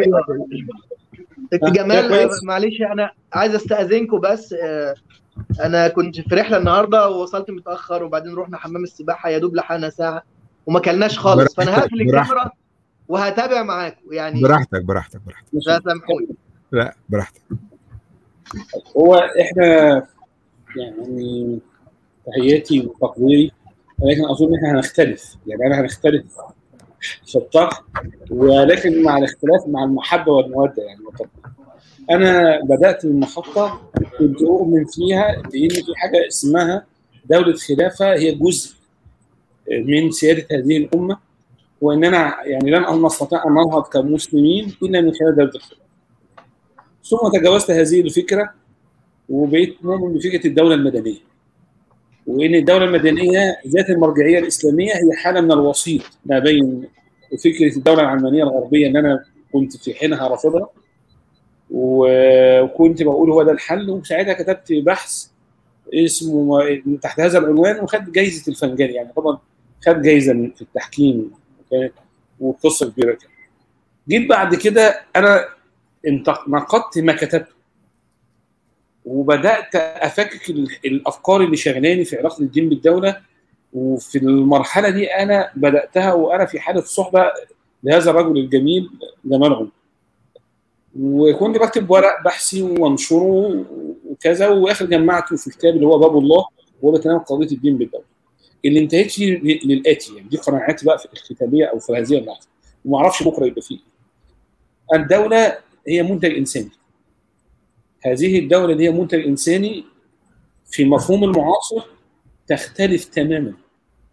جمال كويس. معلش انا عايز استاذنكم بس آه، انا كنت في رحله النهارده ووصلت متاخر وبعدين رحنا حمام السباحه يا دوب لحقنا ساعه وما كلناش خالص فانا براحتك، هقفل الكاميرا وهتابع معاكم يعني براحتك براحتك براحتك لا سامحوني لا براحتك هو احنا يعني تحياتي وتقديري ولكن اظن احنا هنختلف يعني انا هنختلف في الطرح ولكن مع الاختلاف مع المحبه والموده يعني والتقدير. انا بدات المحطه كنت اؤمن فيها بان في حاجه اسمها دوله خلافه هي جزء من سياده هذه الامه وان انا يعني لن نستطيع ان ننهض كمسلمين الا من خلال دوله الخلافه. ثم تجاوزت هذه الفكره وبقيت مؤمن بفكره الدوله المدنيه. وان الدوله المدنيه ذات المرجعيه الاسلاميه هي حاله من الوسيط ما بين فكره الدوله العلمانيه الغربيه اللي انا كنت في حينها رافضها و- وكنت بقول هو ده الحل وساعتها كتبت بحث اسمه تحت هذا العنوان وخد جايزه الفنجان يعني طبعا خد جايزه في التحكيم وكانت وقصه كبيره كده. جيت بعد كده انا انتق- نقدت ما كتبته وبدات افكك ال- الافكار اللي شغلاني في علاقه الدين بالدوله وفي المرحله دي انا بداتها وانا في حاله صحبه لهذا الرجل الجميل جمال عمر وكنت بكتب ورق بحثي وانشره وكذا واخر جمعته في كتاب اللي هو باب الله وهو بيتناول قضيه الدين بالدوله اللي انتهيت فيه ل- للاتي يعني دي قناعاتي بقى في الختاميه او في هذه اللحظه وما اعرفش بكره يبقى فيه إيه. الدوله هي منتج انساني هذه الدوله اللي هي منتج انساني في مفهوم المعاصر تختلف تماما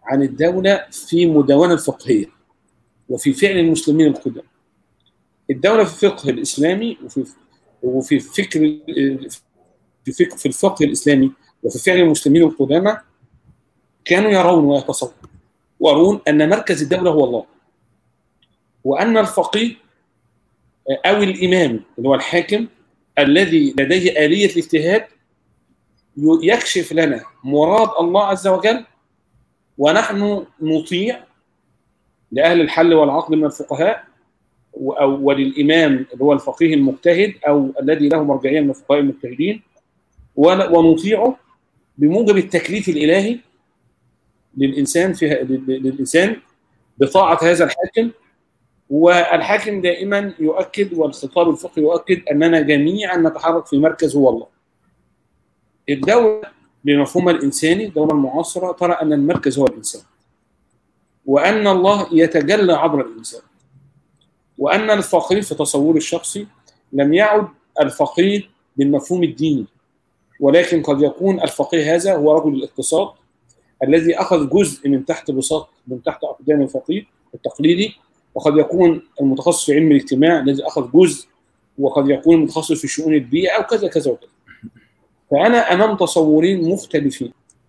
عن الدوله في مدونه الفقهيه وفي فعل المسلمين القدامى. الدوله في الفقه الاسلامي وفي وفي فكر في فكر في الفقه الاسلامي وفي فعل المسلمين القدامى كانوا يرون ويتصورون ان مركز الدوله هو الله وان الفقيه او الامام اللي هو الحاكم الذي لديه اليه الاجتهاد يكشف لنا مراد الله عز وجل ونحن نطيع لاهل الحل والعقد من الفقهاء او وللامام اللي هو الفقيه المجتهد او الذي له مرجعيه من الفقهاء المجتهدين ونطيعه بموجب التكليف الالهي للانسان في للانسان بطاعه هذا الحاكم والحاكم دائما يؤكد والخطاب الفقهي يؤكد اننا جميعا نتحرك في مركز هو الله. الدوله بمفهومها الانساني الدوله المعاصره ترى ان المركز هو الانسان. وان الله يتجلى عبر الانسان. وان الفقيه في تصوري الشخصي لم يعد الفقيه بالمفهوم الديني ولكن قد يكون الفقيه هذا هو رجل الاقتصاد الذي اخذ جزء من تحت بساط من تحت اقدام الفقيه التقليدي وقد يكون المتخصص في علم الاجتماع الذي اخذ جزء وقد يكون المتخصص في شؤون البيئه او كذا كذا وكذا. فانا امام تصورين مختلفين.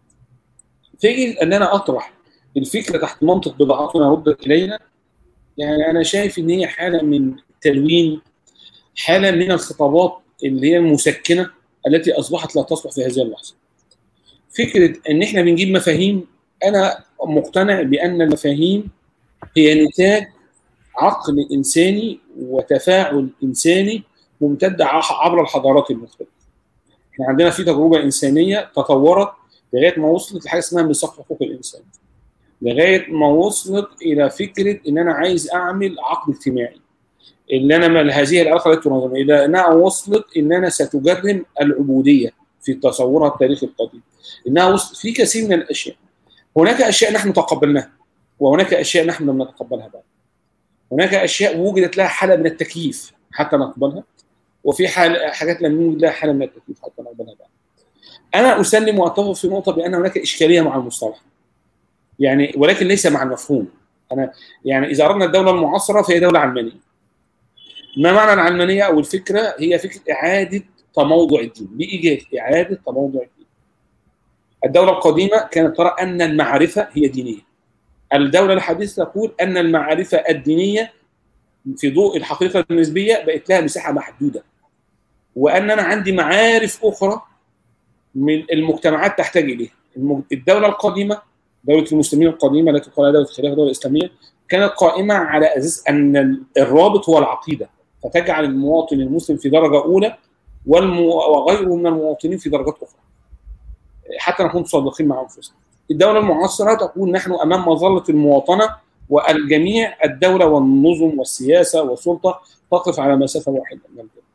فيجي ان انا اطرح الفكره تحت منطق بضاعتنا ردت الينا يعني انا شايف ان هي حاله من التلوين حاله من الخطابات اللي هي المسكنه التي اصبحت لا تصلح في هذه اللحظه. فكره ان احنا بنجيب مفاهيم انا مقتنع بان المفاهيم هي نتاج عقل انساني وتفاعل انساني ممتد عبر الحضارات المختلفه. احنا عندنا في تجربه انسانيه تطورت لغايه ما وصلت لحاجه اسمها ميثاق حقوق الانسان. لغايه ما وصلت الى فكره ان انا عايز اعمل عقد اجتماعي. اللي انا هذه العلاقه الالكترونيه الى انها وصلت ان انا ستجرم العبوديه في تصورها التاريخي القديم. انها وصلت في كثير من الاشياء. هناك اشياء نحن تقبلناها وهناك اشياء نحن لم نتقبلها بعد. هناك اشياء وجدت لها حاله من التكييف حتى نقبلها وفي حال حاجات لم يوجد لها حاله من التكييف حتى نقبلها بعد. انا اسلم واتفق في نقطه بان هناك اشكاليه مع المصطلح. يعني ولكن ليس مع المفهوم. انا يعني اذا اردنا الدوله المعاصره فهي دوله علمانيه. ما معنى العلمانيه او الفكره؟ هي فكره اعاده تموضع الدين بايجاز اعاده تموضع الدين. الدوله القديمه كانت ترى ان المعرفه هي دينيه. الدوله الحديثه تقول ان المعرفه الدينيه في ضوء الحقيقه النسبيه بقت لها مساحه محدوده. وان انا عندي معارف اخرى من المجتمعات تحتاج اليها. الدوله القديمه دوله المسلمين القديمه التي تقال دوله الخلافه الدوله الاسلاميه كانت قائمه على اساس ان الرابط هو العقيده فتجعل المواطن المسلم في درجه اولى والمو... وغيره من المواطنين في درجات اخرى حتى نكون صادقين مع انفسنا الدوله المعاصره تقول نحن امام مظله المواطنه والجميع الدوله والنظم والسياسه والسلطه تقف على مسافه واحده من الجميع.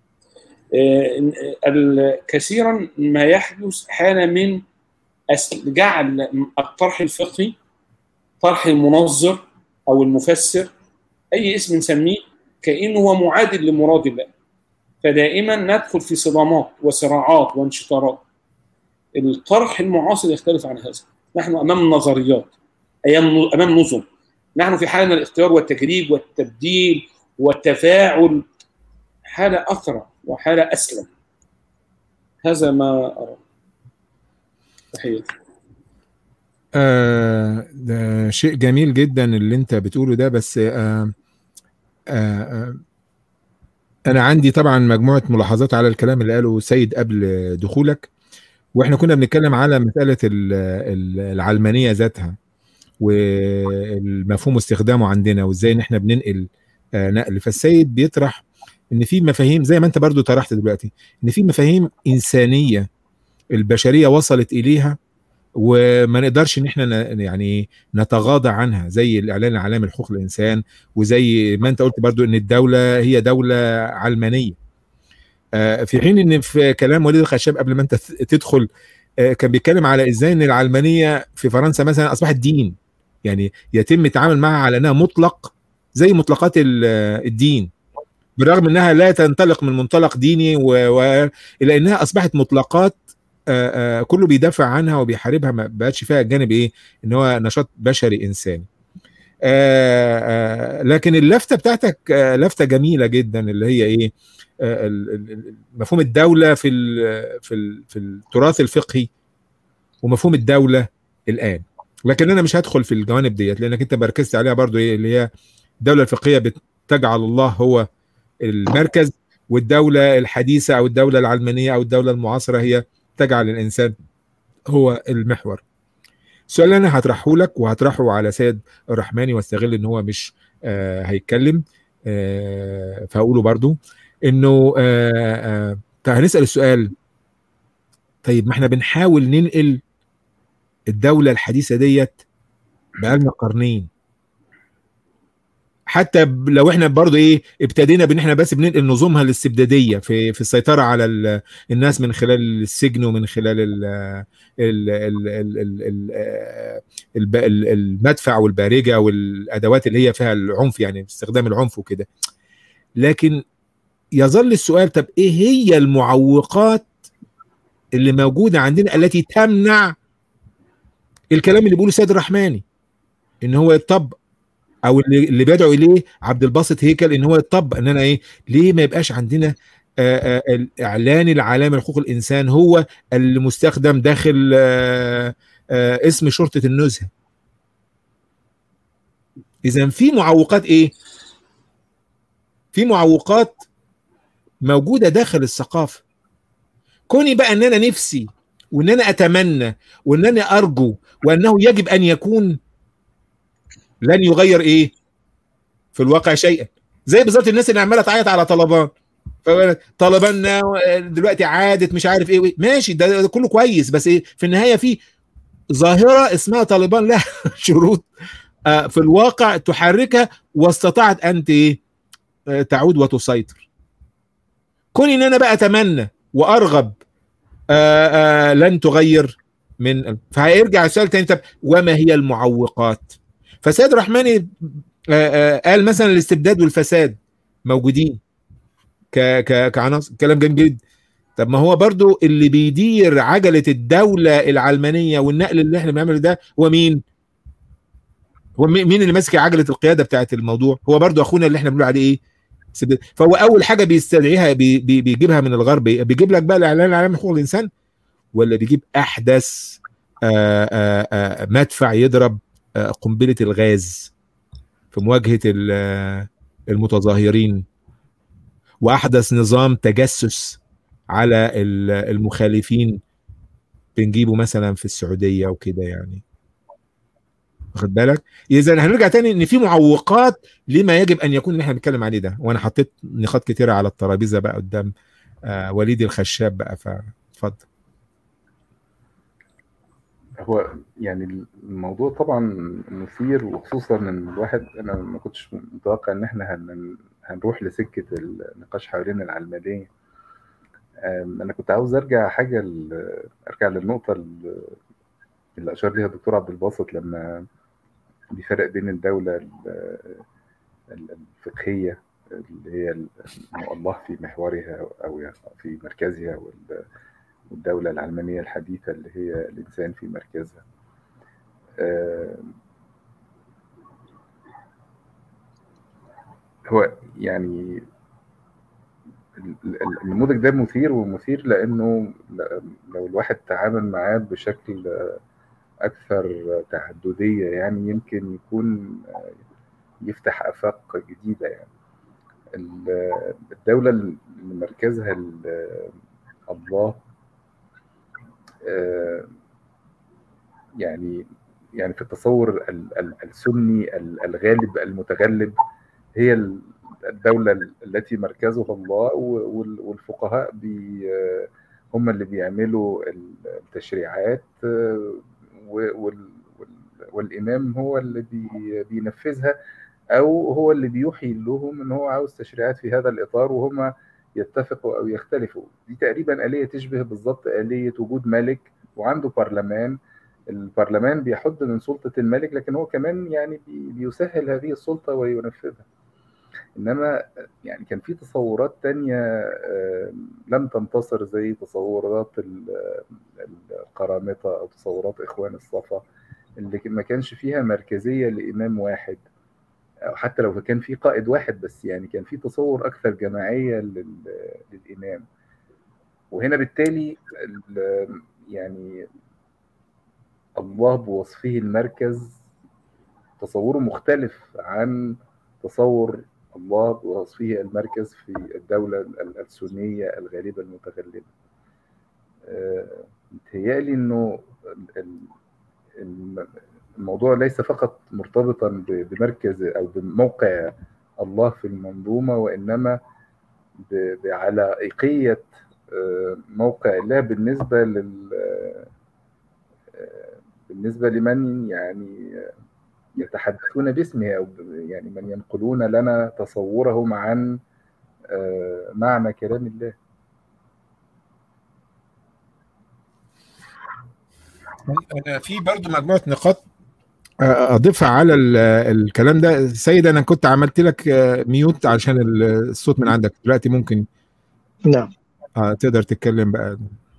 كثيرا ما يحدث حاله من جعل الطرح الفقهي طرح المنظر او المفسر اي اسم نسميه كانه هو معادل لمراد الله فدائما ندخل في صدامات وصراعات وانشطارات الطرح المعاصر يختلف عن هذا نحن امام نظريات امام نظم نحن في حاله من الاختيار والتجريب والتبديل والتفاعل حاله اثرى وحاله اسلم هذا ما ارى تحياتي آه ده شيء جميل جدا اللي انت بتقوله ده بس آه آه آه انا عندي طبعا مجموعه ملاحظات على الكلام اللي قاله سيد قبل دخولك واحنا كنا بنتكلم على مساله العلمانيه ذاتها والمفهوم استخدامه عندنا وازاي ان احنا بننقل آه نقل فالسيد بيطرح ان في مفاهيم زي ما انت برضو طرحت دلوقتي ان في مفاهيم انسانيه البشريه وصلت اليها وما نقدرش ان احنا يعني نتغاضى عنها زي الاعلان العالمي لحقوق الانسان وزي ما انت قلت برضو ان الدوله هي دوله علمانيه في حين ان في كلام وليد الخشاب قبل ما انت تدخل كان بيتكلم على ازاي ان العلمانيه في فرنسا مثلا اصبحت دين يعني يتم التعامل معها على انها مطلق زي مطلقات الدين بالرغم انها لا تنطلق من منطلق ديني و... و... الا انها اصبحت مطلقات آه، آه، كله بيدافع عنها وبيحاربها ما بقتش فيها الجانب ايه ان هو نشاط بشري انساني آه، آه، لكن اللفته بتاعتك آه، لفته جميله جدا اللي هي ايه آه، ال- ال- ال- مفهوم الدوله في ال- في ال- في التراث الفقهي ومفهوم الدوله الان لكن انا مش هدخل في الجوانب ديت لانك انت مركزت عليها برضو ايه اللي هي الدوله الفقهيه بتجعل الله هو المركز والدوله الحديثه او الدوله العلمانيه او الدوله المعاصره هي تجعل الانسان هو المحور السؤال اللي انا هطرحه لك وهطرحه على سيد الرحماني واستغل ان هو مش آه هيتكلم آه فهقوله برضو انه آه آه طيب هنسال السؤال طيب ما احنا بنحاول ننقل الدوله الحديثه ديت بقالنا قرنين حتى ب- لو احنا برضو ايه ابتدينا بان احنا بس بننقل نظامها الاستبداديه في في السيطره على ال- الناس من خلال السجن ومن خلال ال ال ال ال ال ال آه، الب- ال- المدفع والبارجه والادوات اللي هي فيها العنف يعني استخدام العنف وكده لكن يظل السؤال طب ايه هي المعوقات اللي موجوده عندنا التي تمنع الكلام اللي بيقوله السيد الرحماني ان هو يطبق او اللي, اللي بيدعو اليه عبد الباسط هيكل ان هو يطبق ان انا ايه ليه ما يبقاش عندنا آه، آه، الاعلان العالمي لحقوق الانسان هو المستخدم داخل آه، آه، اسم شرطه النزهه اذا في معوقات ايه في معوقات موجوده داخل الثقافه كوني بقى ان انا نفسي وان انا اتمنى وان انا ارجو وانه يجب ان يكون لن يغير ايه في الواقع شيئا زي بالظبط الناس اللي عماله تعيط على طلبان فقالت طلبان دلوقتي عادت مش عارف ايه ماشي ده, ده كله كويس بس ايه في النهايه في ظاهره اسمها طالبان لها شروط آه، في الواقع تحركها واستطاعت ان ايه آه، تعود وتسيطر كوني ان انا بقى اتمنى وارغب آه، آه، لن تغير من فهيرجع السؤال تاني طب وما هي المعوقات فسيد رحماني آه، آه، قال مثلا الاستبداد والفساد موجودين ك ك كعناصر كلام جميل جدا طب ما هو برضو اللي بيدير عجلة الدولة العلمانية والنقل اللي احنا بنعمله ده هو مين؟ هو مي- مين اللي ماسك عجلة القيادة بتاعت الموضوع؟ هو برضو اخونا اللي احنا بنقول عليه ايه؟ استبداد. فهو اول حاجة بيستدعيها بي بي بيجيبها من الغرب إيه؟ بيجيب لك بقى الاعلان العالمي لحقوق الانسان ولا بيجيب احدث آآ آآ مدفع يضرب آه، قنبلة الغاز في مواجهة ال- آه، المتظاهرين واحدث نظام تجسس على ال- المخالفين بنجيبه مثلا في السعوديه وكده يعني واخد بالك اذا هنرجع تاني ان في معوقات لما يجب ان يكون اللي احنا بنتكلم عليه ده وانا حطيت نقاط كتيره على الترابيزه بقى قدام آه وليد الخشاب بقى فاتفضل هو يعني الموضوع طبعا مثير وخصوصا ان الواحد انا ما كنتش متوقع ان احنا هن هنروح لسكه النقاش حوالين العلمانيه أم، انا كنت عاوز ارجع حاجه ل- ارجع للنقطه ال- اللي اشار ليها الدكتور عبد الباسط لما بيفرق بين الدوله ال- ال- الفقهيه اللي هي ال- الله في محورها او في مركزها وال- والدوله العلمانيه الحديثه اللي هي الانسان في مركزها أم، هو يعني ال- ال- النموذج ده مثير ومثير لانه ل- لو الواحد تعامل معاه بشكل اكثر تعدديه يعني يمكن يكون يفتح افاق جديده يعني ال- الدوله اللي مركزها ال- الله آه، يعني يعني في التصور ال- ال- السني ال- الغالب المتغلب هي ال- الدولة التي مركزها الله و- وال- والفقهاء بي هم اللي بيعملوا التشريعات آه، و- وال- وال- والإمام هو اللي بي- بينفذها أو هو اللي بيوحي لهم إن هو عاوز تشريعات في هذا الإطار وهم يتفقوا أو يختلفوا دي تقريبا آلية تشبه بالضبط آلية وجود ملك وعنده برلمان البرلمان بيحد من سلطة الملك لكن هو كمان يعني بي- بيسهل هذه السلطة وينفذها انما يعني كان في تصورات تانية آه، لم تنتصر زي تصورات ال- القرامطة او تصورات اخوان الصفا اللي ما كانش فيها مركزية لامام واحد او حتى لو كان في قائد واحد بس يعني كان في تصور اكثر جماعية لل- للامام وهنا بالتالي ال- يعني الله بوصفه المركز تصوره مختلف عن تصور الله بوصفه المركز في الدولة ال- السنية الغالبة المتغلبة آه، متهيألي إنه ال- ال- الم- الموضوع ليس فقط مرتبطا ب- بمركز أو بموقع الله في المنظومة وإنما ب- بعلائقية آه، موقع الله بالنسبة لل آه، بالنسبة لمن يعني يتحدثون باسمه أو ب- يعني من ينقلون لنا تصورهم عن آه، معنى كلام الله انا في برضو مجموعه نقاط آه، اضيفها على ال- الكلام ده سيد انا كنت عملت لك آه، ميوت عشان الصوت من عندك دلوقتي ممكن نعم آه، تقدر تتكلم بقى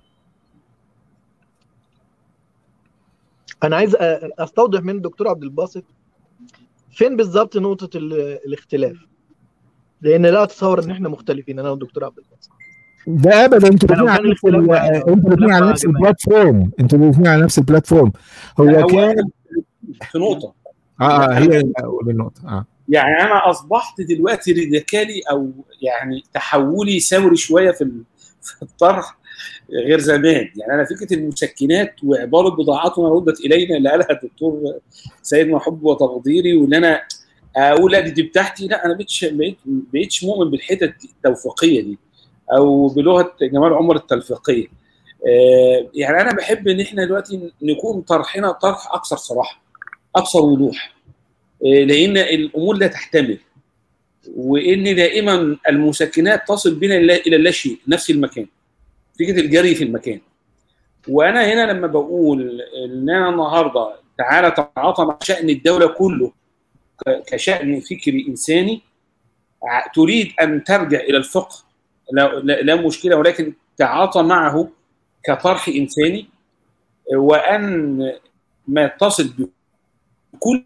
انا عايز أ- استوضح من الدكتور عبد الباسط فين بالظبط نقطه ال- الاختلاف لان لا اتصور ان احنا مختلفين انا والدكتور عبد الباسط ده ابدا انتوا لو الاثنين كان على نفس الاختلاف ال- واحد، انتوا الاثنين الاختلاف على مع نفس جماعة. البلاتفورم انتوا الاثنين على نفس البلاتفورم هو هو كان في نقطه اه آه، هي أول النقطه اه يعني انا اصبحت دلوقتي راديكالي او يعني تحولي ثوري شويه في ال- في الطرح غير زمان يعني انا فكره المسكنات وعباره بضاعتنا ردت الينا اللي قالها الدكتور سيد محب وتقديري وان انا اقول لا دي, دي بتاعتي لا انا بقيتش بقيت بقيتش مؤمن بالحتت التوفيقيه دي او بلغه جمال عمر التلفيقيه آه، يعني انا بحب ان احنا دلوقتي نكون طرحنا طرح اكثر صراحه اكثر وضوح آه، لان الامور لا تحتمل وان دائما المسكنات تصل بنا الى إلى لا شيء نفس المكان فكره الجري في المكان وانا هنا لما بقول ان انا النهارده تعالى تعاطى مع شان الدوله كله ك- كشان فكري انساني ع- تريد ان ترجع الى الفقه لا, لا, لا مشكله ولكن تعاطى معه كطرح انساني وان ما يتصل بكل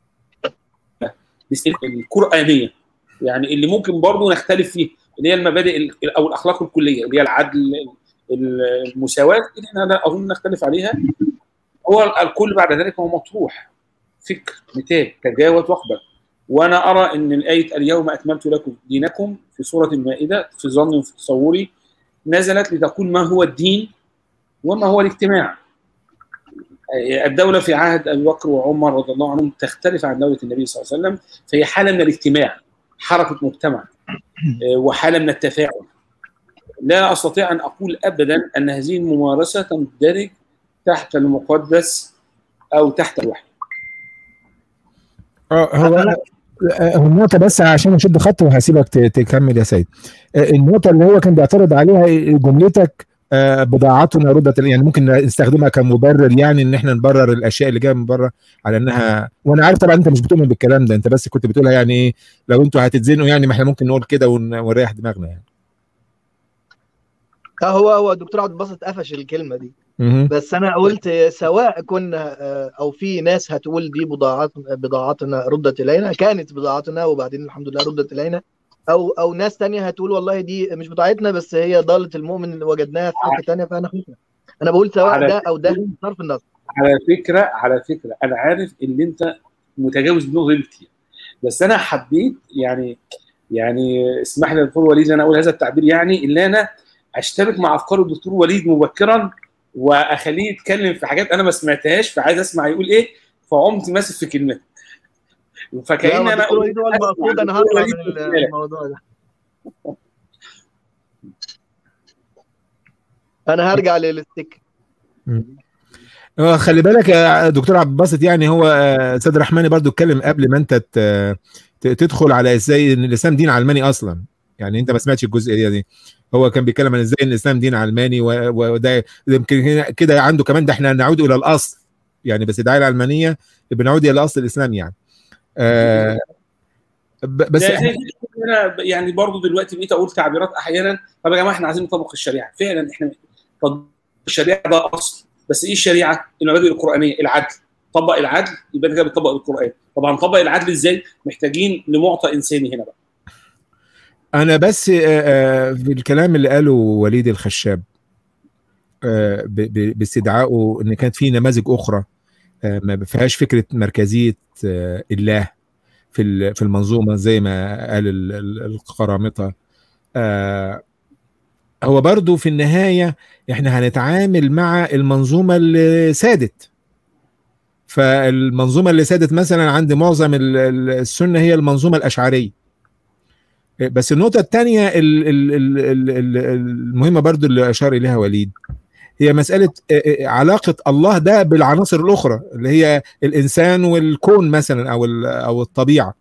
القرانيه يعني اللي ممكن برضه نختلف فيه اللي هي المبادئ ال- او الاخلاق الكليه اللي هي العدل المساواه اللي احنا لا اظن نختلف عليها هو الكل بعد ذلك هو مطروح فكر مثال تجاوز واقبل وانا ارى ان الايه اليوم اكملت لكم دينكم في سوره المائده في ظني وفي تصوري نزلت لتقول ما هو الدين وما هو الاجتماع الدولة في عهد أبي بكر وعمر رضي الله عنهم تختلف عن دولة النبي صلى الله عليه وسلم فهي حالة من الاجتماع حركة مجتمع آه، وحالة من التفاعل لا أستطيع أن أقول أبدا أن هذه الممارسة تندرج تحت المقدس أو تحت الوحي اه هو آه، هو النقطة بس عشان اشد خط وهسيبك ت- تكمل يا سيد. آه، النقطة اللي هو كان بيعترض عليها جملتك آه، بضاعتنا ردت يعني ممكن نستخدمها كمبرر يعني ان احنا نبرر الاشياء اللي جايه من بره على انها وانا عارف طبعا انت مش بتؤمن بالكلام ده انت بس كنت بتقولها يعني ايه لو انتوا هتتزنقوا يعني ما احنا ممكن نقول كده ون- ونريح دماغنا يعني. اه هو هو الدكتور عبد الباسط قفش الكلمه دي مهم. بس انا قلت سواء كنا آه، او في ناس هتقول دي بضاعات بضاعتنا ردت الينا كانت بضاعتنا وبعدين الحمد لله ردت الينا او او ناس تانية هتقول والله دي مش بضاعتنا بس هي ضالة المؤمن اللي وجدناها في حته تانية فانا خدنا انا بقول سواء على ده او ده بصرف النظر على فكرة على فكرة أنا عارف إن أنت متجاوز النقطة دي كتير بس أنا حبيت يعني يعني اسمح لي دكتور وليد أنا أقول هذا التعبير يعني إن أنا أشترك مع أفكار الدكتور وليد مبكرا وأخليه يتكلم في حاجات أنا ما سمعتهاش فعايز أسمع يقول إيه فقمت ماسك في كلمته لا فكأن هو أنا الدكتور وليد هو المقصود انا دكتور هطلع وليد من خد بالك. الموضوع ده انا هرجع للستيك هو خلي بالك يا دكتور عبد الباسط يعني هو آه، سيد رحماني برضو اتكلم قبل ما انت ت- ت- تدخل على ازاي ان الاسلام دين علماني اصلا يعني انت ما سمعتش الجزئيه دي هو كان بيتكلم عن ازاي ان الاسلام دين علماني و- وده يمكن هنا كده عنده كمان ده احنا نعود الى الاصل يعني بس الدعايه العلمانيه بنعود الى اصل الاسلام يعني آه ب- بس ده زي فكرة إن انا ب- يعني برضو دلوقتي بقيت اقول تعبيرات احيانا طب يا جماعه احنا عايزين نطبق الشريعه فعلا احنا طب الشريعه ده اصل بس ايه الشريعه؟ المبادئ القرانيه العدل طبق العدل يبقى أنت كده بتطبق القران طبعا نطبق العدل ازاي؟ محتاجين لمعطى انساني هنا بقى انا بس آه، آه، في الكلام اللي قاله وليد الخشاب آه، ب- ب- باستدعائه ان كانت في نماذج اخرى آه، ما فيهاش فكره مركزيه آه، الله في ال- في المنظومه زي ما قال ال- ال- القرامطه آه، هو برضو في النهايه احنا هنتعامل مع المنظومه اللي سادت فالمنظومه اللي سادت مثلا عند معظم ال- ال- السنه هي المنظومه الاشعريه بس النقطة الثانية ال- ال- ال- ال- ال- المهمة برضو اللي أشار إليها وليد هي مسألة آه، آه، علاقة الله ده بالعناصر الأخرى اللي هي الإنسان والكون مثلا أو ال- أو الطبيعة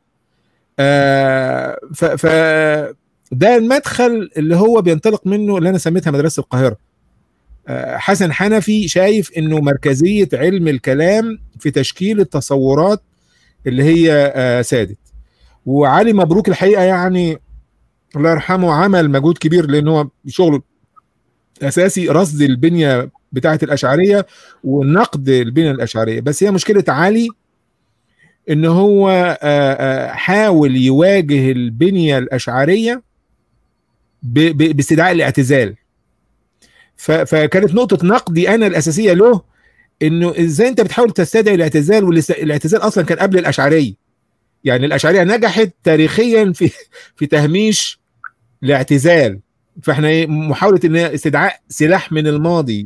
آه، ف ف- ده المدخل اللي هو بينطلق منه اللي أنا سميتها مدرسة القاهرة آه، حسن حنفي شايف إنه مركزية علم الكلام في تشكيل التصورات اللي هي آه، سادت وعلي مبروك الحقيقة يعني الله يرحمه عمل مجهود كبير لان هو شغله اساسي رصد البنيه بتاعه الاشعريه ونقد البنيه الاشعريه بس هي مشكله علي ان هو آه، آه، حاول يواجه البنيه الاشعريه ب- ب- باستدعاء الاعتزال ف- فكانت نقطه نقدي انا الاساسيه له انه ازاي انت بتحاول تستدعي الاعتزال والاعتزال اصلا كان قبل الاشعريه يعني الاشعريه نجحت تاريخيا في في تهميش الاعتزال فاحنا إيه، محاوله ان هي استدعاء سلاح من الماضي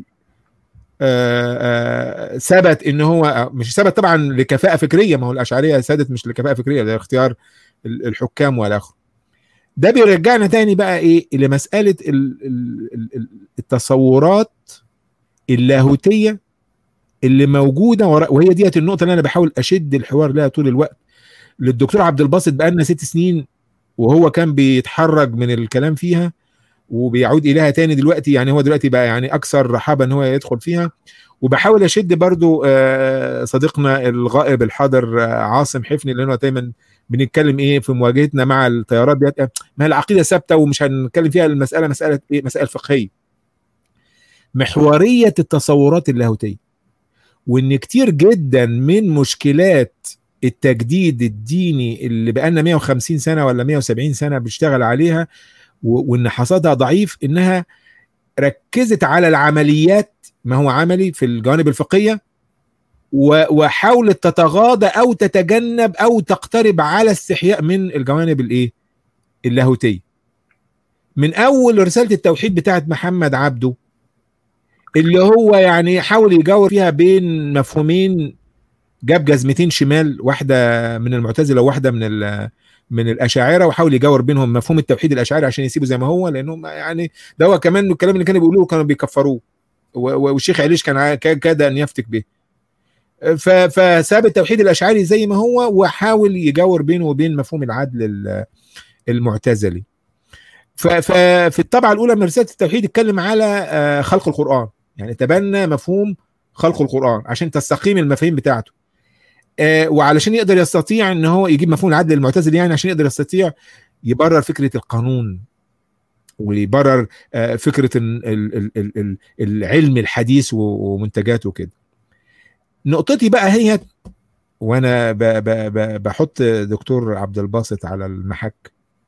آه، آه، ثبت ان هو آه، مش ثبت طبعا لكفاءه فكريه ما هو الاشعريه سادت مش لكفاءه فكريه ده اختيار ال- الحكام والى اخره ده بيرجعنا تاني بقى ايه لمساله ال- ال- ال- ال- التصورات اللاهوتيه اللي موجوده وراء وهي ديت النقطه اللي انا بحاول اشد الحوار لها طول الوقت للدكتور عبد الباسط بقالنا ست سنين وهو كان بيتحرج من الكلام فيها وبيعود اليها تاني دلوقتي يعني هو دلوقتي بقى يعني اكثر رحابه ان هو يدخل فيها وبحاول اشد برضو آه، صديقنا الغائب الحاضر آه، عاصم حفني لانه دايما بنتكلم ايه في مواجهتنا مع التيارات ديت آه، ما هي العقيده ثابته ومش هنتكلم فيها المساله مساله ايه مسائل فقهيه محوريه التصورات اللاهوتيه وان كتير جدا من مشكلات التجديد الديني اللي بقالنا 150 سنه ولا 170 سنه بنشتغل عليها و- وان حصادها ضعيف انها ركزت على العمليات ما هو عملي في الجوانب الفقهيه و- وحاولت تتغاضى او تتجنب او تقترب على استحياء من الجوانب الايه اللاهوتيه من اول رساله التوحيد بتاعت محمد عبده اللي هو يعني حاول يجاور فيها بين مفهومين جاب جزمتين شمال واحده من المعتزله وواحده من ال- من الاشاعره وحاول يجاور بينهم مفهوم التوحيد الاشاعري عشان يسيبه زي ما هو لانهم يعني ده هو كمان الكلام اللي كانوا بيقولوه كانوا بيكفروه و- و- والشيخ عليش كان ع- كا- كاد ان يفتك به ف- فساب التوحيد الاشعري زي ما هو وحاول يجاور بينه وبين مفهوم العدل ال- المعتزلي ف- ففي الطبعه الاولى من رساله التوحيد اتكلم على آه، خلق القران يعني تبنى مفهوم خلق القران عشان تستقيم المفاهيم بتاعته آه، وعلشان يقدر يستطيع ان هو يجيب مفهوم العدل المعتزلي يعني عشان يقدر يستطيع يبرر فكره القانون ويبرر آه، فكره ال- ال- ال- ال- ال- العلم الحديث و- ومنتجاته كده نقطتي بقى هي وانا ب- ب- ب- بحط دكتور عبد الباسط على المحك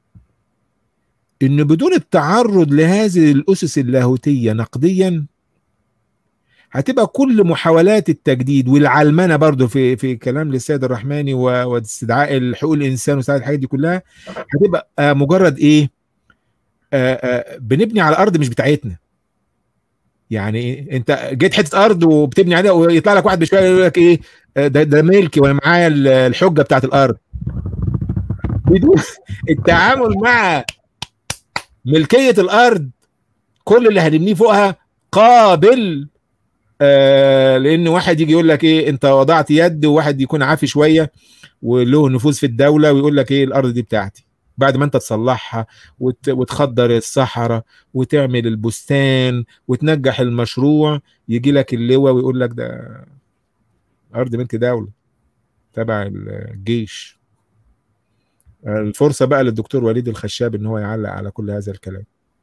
ان بدون التعرض لهذه الاسس اللاهوتيه نقديا هتبقى كل محاولات التجديد والعلمنه برضو في في كلام للسيد الرحماني و- واستدعاء حقوق الانسان وساعد الحاجات دي كلها هتبقى آه، مجرد ايه آه، آه، بنبني على ارض مش بتاعتنا يعني إيه؟ انت جيت حته ارض وبتبني عليها ويطلع لك واحد بشويه يقول لك ايه آه، ده ده ملكي وانا معايا ال- الحجه بتاعت الارض بدون التعامل مع ملكيه الارض كل اللي هنبنيه فوقها قابل آه لان واحد يجي يقول لك ايه انت وضعت يد وواحد يكون عافي شويه وله نفوذ في الدوله ويقول لك ايه الارض دي بتاعتي بعد ما انت تصلحها وت... وتخضر الصحراء وتعمل البستان وتنجح المشروع يجي لك اللواء ويقول لك ده ارض ملك دوله تبع الجيش الفرصه بقى للدكتور وليد الخشاب ان هو يعلق على كل هذا الكلام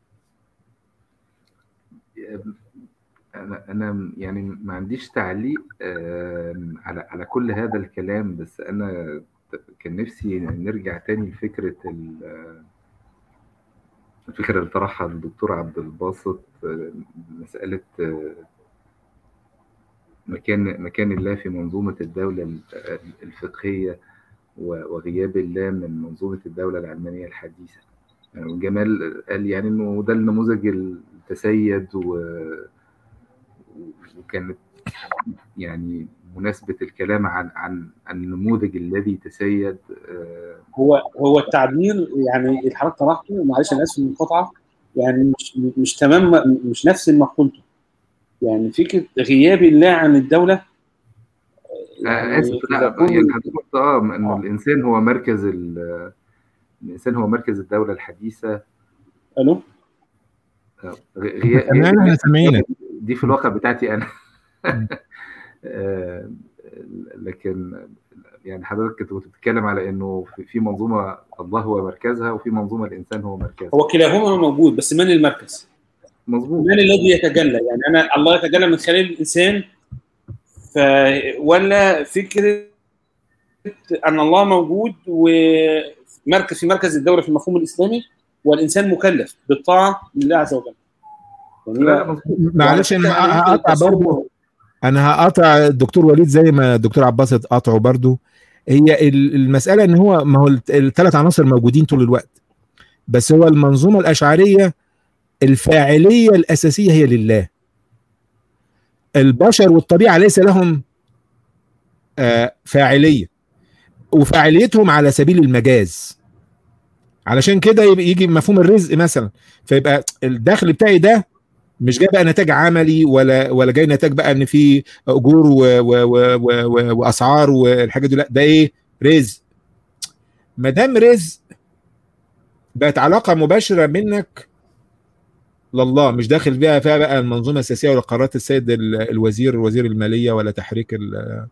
انا انا يعني ما عنديش تعليق آم، على على كل هذا الكلام بس انا كان نفسي نرجع تاني لفكره ال- الفكره اللي طرحها الدكتور عبد الباسط آه، مساله آه، مكان مكان الله في منظومه الدوله ال- الفقهيه و- وغياب الله من منظومه الدوله العلمانيه الحديثه يعني جمال قال يعني انه ده النموذج التسيد و- وكانت يعني مناسبة الكلام عن عن عن النموذج الذي تسيد آه، هو هو التعبير يعني اللي حضرتك طرحته معلش انا اسف من المقاطعه يعني مش مش تمام مش نفس ما قلته يعني فكره غياب الله عن الدوله آه، اسف لا إذا كن- يعني حضرتك قلت اه انه آه. الانسان هو مركز ال- الانسان هو مركز الدولة الحديثة الو آه، غي- تمام احنا غياب سامعينك دي في الواقع بتاعتي انا آه، لكن يعني حضرتك كنت بتتكلم على انه في- في منظومه الله هو مركزها وفي منظومه الانسان هو مركزها هو كلاهما موجود بس من المركز؟ مظبوط من الذي يتجلى؟ يعني انا الله يتجلى من خلال الانسان ف ولا فكره ان الله موجود ومركز في مركز الدوله في المفهوم الاسلامي والانسان مكلف بالطاعه لله عز وجل. يعني لا لا هو- مظبوط معلش انا يعني هقطع التصور- برضه انا هقطع الدكتور وليد زي ما الدكتور عباس قطعه برضه هي ال- المساله ان هو ما هو الثلاث عناصر موجودين طول الوقت بس هو المنظومه الاشعريه الفاعليه الاساسيه هي لله البشر والطبيعه ليس لهم آه، فاعليه وفاعليتهم على سبيل المجاز علشان كده يبقى يجي مفهوم الرزق مثلا فيبقى الدخل بتاعي ده مش جاي بقى نتاج عملي ولا ولا جاي نتاج بقى ان في اجور و و و و و واسعار والحاجات دي لا ده ايه رزق ما دام رزق بقت علاقه مباشره منك لله مش داخل بقى فيها بقى المنظومه السياسيه ولا قرارات السيد ال- الوزير وزير الماليه ولا تحريك ال-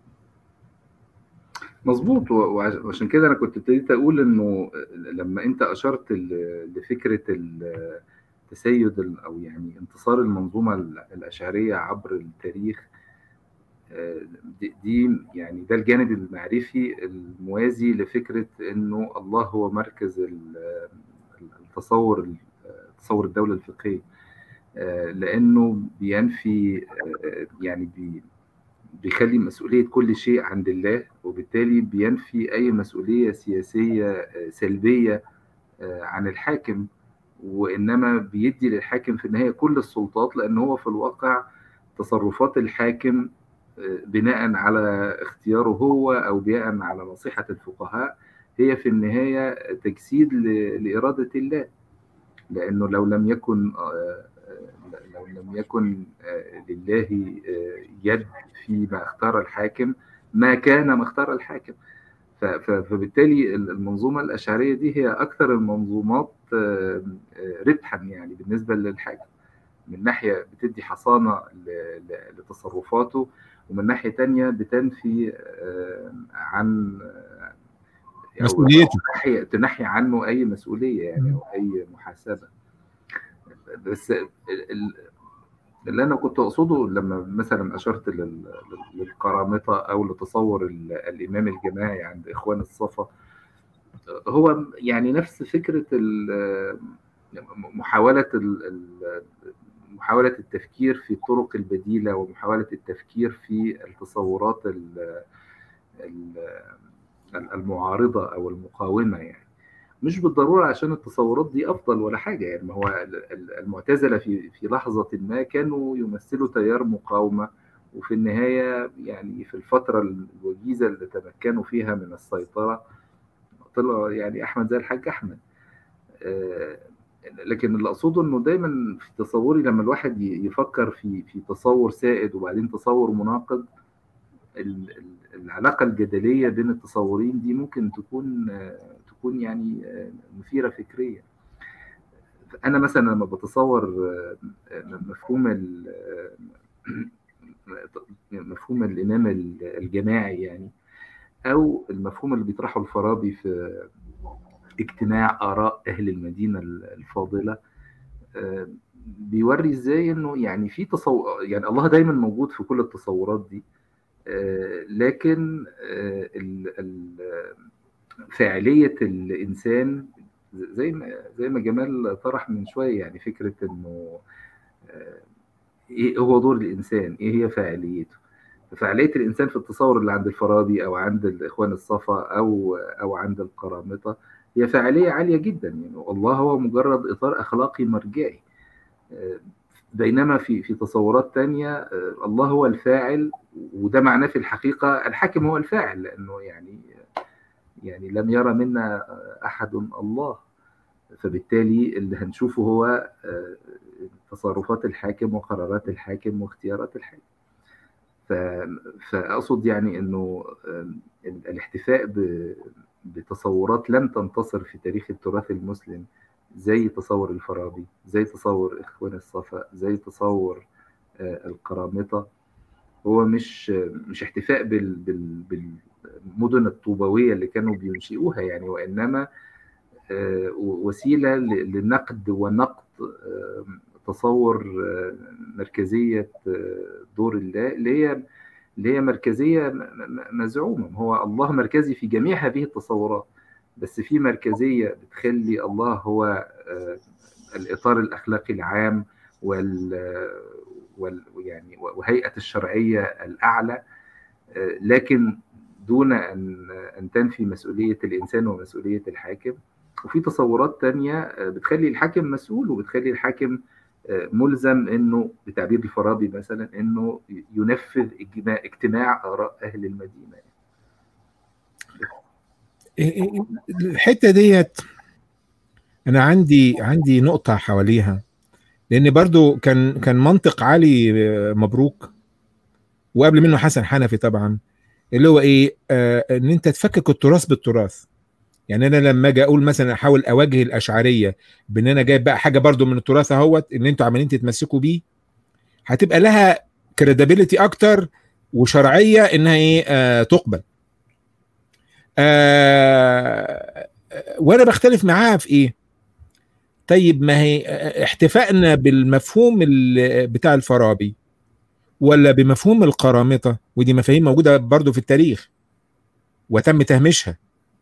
مظبوط و- وعش- وعشان كده انا كنت ابتديت اقول انه لما انت اشرت ل- لفكره ال- تسيد ال- او يعني انتصار المنظومه ال- الاشعريه عبر التاريخ آه، دي- دي يعني ده الجانب المعرفي الموازي لفكره انه الله هو مركز ال- التصور تصور الدوله الفقهيه آه، لانه بينفي آه، يعني بي بيخلي مسؤولية كل شيء عند الله وبالتالي بينفي أي مسؤولية سياسية آه، سلبية آه، عن الحاكم وإنما بيدي للحاكم في النهاية كل السلطات لأن هو في الواقع تصرفات الحاكم آه، بناء على اختياره هو أو بناء على نصيحة الفقهاء هي في النهاية تجسيد ل- لإرادة الله لأنه لو لم يكن آه، آه، لو لم يكن آه، لله آه، يد فيما اختار الحاكم ما كان ما اختار الحاكم ف- ف- فبالتالي المنظومة الأشعرية دي هي أكثر المنظومات آه، آه، ربحا يعني بالنسبة للحاكم من ناحية بتدي حصانة ل- ل- لتصرفاته ومن ناحية تانية بتنفي آه، عن آه، أو- مسؤوليته. أو تنحي- تنحي عنه أي مسؤولية يعني أو أي محاسبة بس ال- ال- اللي انا كنت اقصده لما مثلا اشرت لل- لل- للقرامطه او لتصور ال- الامام الجماعي عند اخوان الصفا هو يعني نفس فكره ال- محاوله ال- ال- محاوله التفكير في الطرق البديله ومحاوله التفكير في التصورات ال- ال- المعارضه او المقاومه يعني مش بالضروره عشان التصورات دي افضل ولا حاجه يعني ما هو ال- ال- المعتزله في في لحظه ما كانوا يمثلوا تيار مقاومه وفي النهايه يعني في الفتره الوجيزه اللي تمكنوا فيها من السيطره طلع يعني احمد زي الحاج احمد آه، لكن اللي اقصده انه دايما في تصوري لما الواحد ي- يفكر في في تصور سائد وبعدين تصور مناقض ال- ال- العلاقه الجدليه بين التصورين دي ممكن تكون آه، تكون يعني آه، مثيره فكريا انا مثلا لما بتصور آه، آه، مفهوم ال- آه، مفهوم الامام ال- الجماعي يعني او المفهوم اللي بيطرحه الفارابي في اجتماع آراء أهل المدينة الفاضلة آه، بيوري ازاي انه يعني في تصور يعني الله دايما موجود في كل التصورات دي آه، لكن آه، ال- ال- فاعلية الإنسان زي ما زي ما جمال طرح من شوية يعني فكرة إنه آه، إيه هو دور الإنسان؟ إيه هي فاعليته؟ فاعلية الإنسان في التصور اللي عند الفارابي أو عند الإخوان الصفا أو أو عند القرامطة هي فاعلية عالية جدا يعني الله هو مجرد إطار أخلاقي مرجعي آه، بينما في في تصورات تانية آه، الله هو الفاعل وده معناه في الحقيقة الحاكم هو الفاعل لأنه يعني يعني لم يرى منا أحد الله فبالتالي اللي هنشوفه هو آه، تصرفات الحاكم وقرارات الحاكم واختيارات الحاكم ف- فأقصد يعني أنه آه، ال- الاحتفاء ب- بتصورات لم تنتصر في تاريخ التراث المسلم زي تصور الفارابي زي تصور إخوان الصفا زي تصور آه، القرامطة هو مش مش احتفاء بال بال بالمدن الطوبوية اللي كانوا بينشئوها يعني وإنما آه، وسيلة ل- لنقد ونقد آه، تصور آه، مركزية آه، دور الله اللي هي اللي هي مركزية م- م- مزعومة هو الله مركزي في جميع هذه التصورات بس في مركزية بتخلي الله هو آه، الإطار الأخلاقي العام وال وال يعني وهيئة الشرعية الأعلى آه، لكن دون أن أن تنفي مسؤولية الإنسان ومسؤولية الحاكم وفي تصورات تانية آه، بتخلي الحاكم مسؤول وبتخلي الحاكم آه، ملزم انه بتعبير الفارابي مثلا انه ينفذ اجتماع اجتماع اراء اهل المدينه الحته ديت انا عندي عندي نقطه حواليها لان برضو كان كان منطق علي مبروك وقبل منه حسن حنفي طبعا اللي هو ايه آه ان انت تفكك التراث بالتراث يعني انا لما اجي اقول مثلا احاول اواجه الاشعريه بان انا جايب بقى حاجه برضو من التراث اهوت ان انتوا عمالين تتمسكوا بيه هتبقى لها كريديبيليتي اكتر وشرعيه انها ايه آه تقبل آه وانا بختلف معاها في ايه طيب ما هي احتفائنا بالمفهوم ال- بتاع الفارابي ولا بمفهوم القرامطه ودي مفاهيم موجوده برضو في التاريخ وتم تهميشها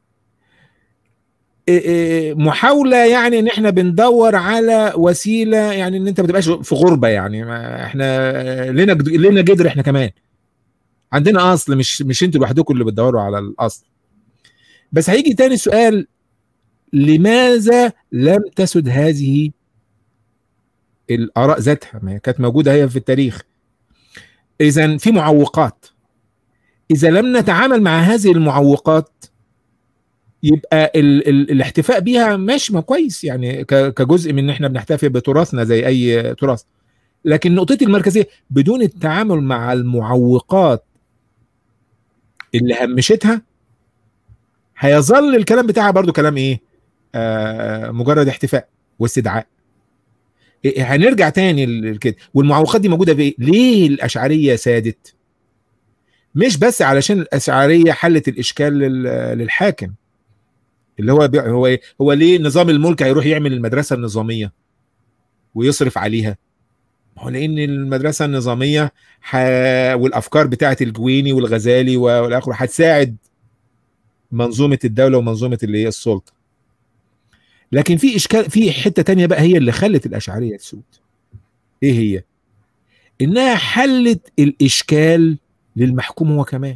إيه إيه محاوله يعني ان احنا بندور على وسيله يعني ان انت ما تبقاش في غربه يعني ما احنا لنا جد- لنا جدر احنا كمان عندنا اصل مش مش انتوا لوحدكم اللي بتدوروا على الاصل بس هيجي تاني سؤال لماذا لم تسد هذه الاراء ذاتها ما هي كانت موجوده هي في التاريخ اذا في معوقات اذا لم نتعامل مع هذه المعوقات يبقى ال ال الاحتفاء بيها ماشي ما كويس يعني ك- كجزء من ان احنا بنحتفي بتراثنا زي اي تراث لكن نقطتي المركزيه بدون التعامل مع المعوقات اللي همشتها هيظل الكلام بتاعها برضو كلام ايه آه مجرد احتفاء واستدعاء إيه هنرجع تاني لكده والمعوقات دي موجوده في ايه ليه الاشعريه سادت مش بس علشان الاشعريه حلت الاشكال لل- للحاكم اللي هو بي- هو ايه هو ليه نظام الملك هيروح يعمل المدرسه النظاميه ويصرف عليها ما هو لان المدرسه النظاميه ح... والافكار بتاعه الجويني والغزالي والاخر هتساعد منظومه الدوله ومنظومه اللي هي السلطه لكن في اشكال في حته تانية بقى هي اللي خلت الاشعريه تسود ايه هي انها حلت الاشكال للمحكوم هو كمان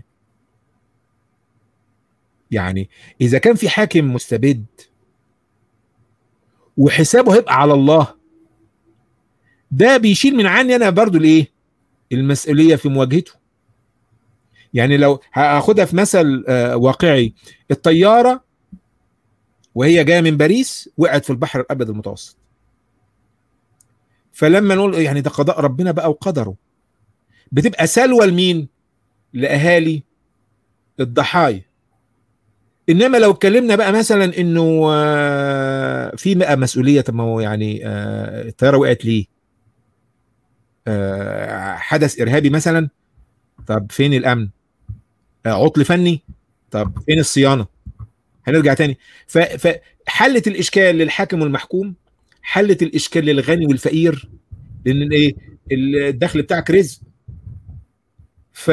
يعني اذا كان في حاكم مستبد وحسابه هيبقى على الله ده بيشيل من عني انا برضو الايه المسؤوليه في مواجهته يعني لو هاخدها في مثل آه، واقعي الطياره وهي جايه من باريس وقعت في البحر الابيض المتوسط فلما نقول يعني ده قضاء ربنا بقى وقدره بتبقى سلوى لمين لاهالي الضحايا انما لو اتكلمنا بقى مثلا انه آه، في بقى مسؤوليه طب ما هو يعني آه، الطياره وقعت ليه آه، حدث ارهابي مثلا طب فين الامن آه، عطل فني طب فين الصيانه هنرجع تاني ف- فحلت الاشكال للحاكم والمحكوم حلت الاشكال للغني والفقير لان ايه الدخل بتاعك رزق ف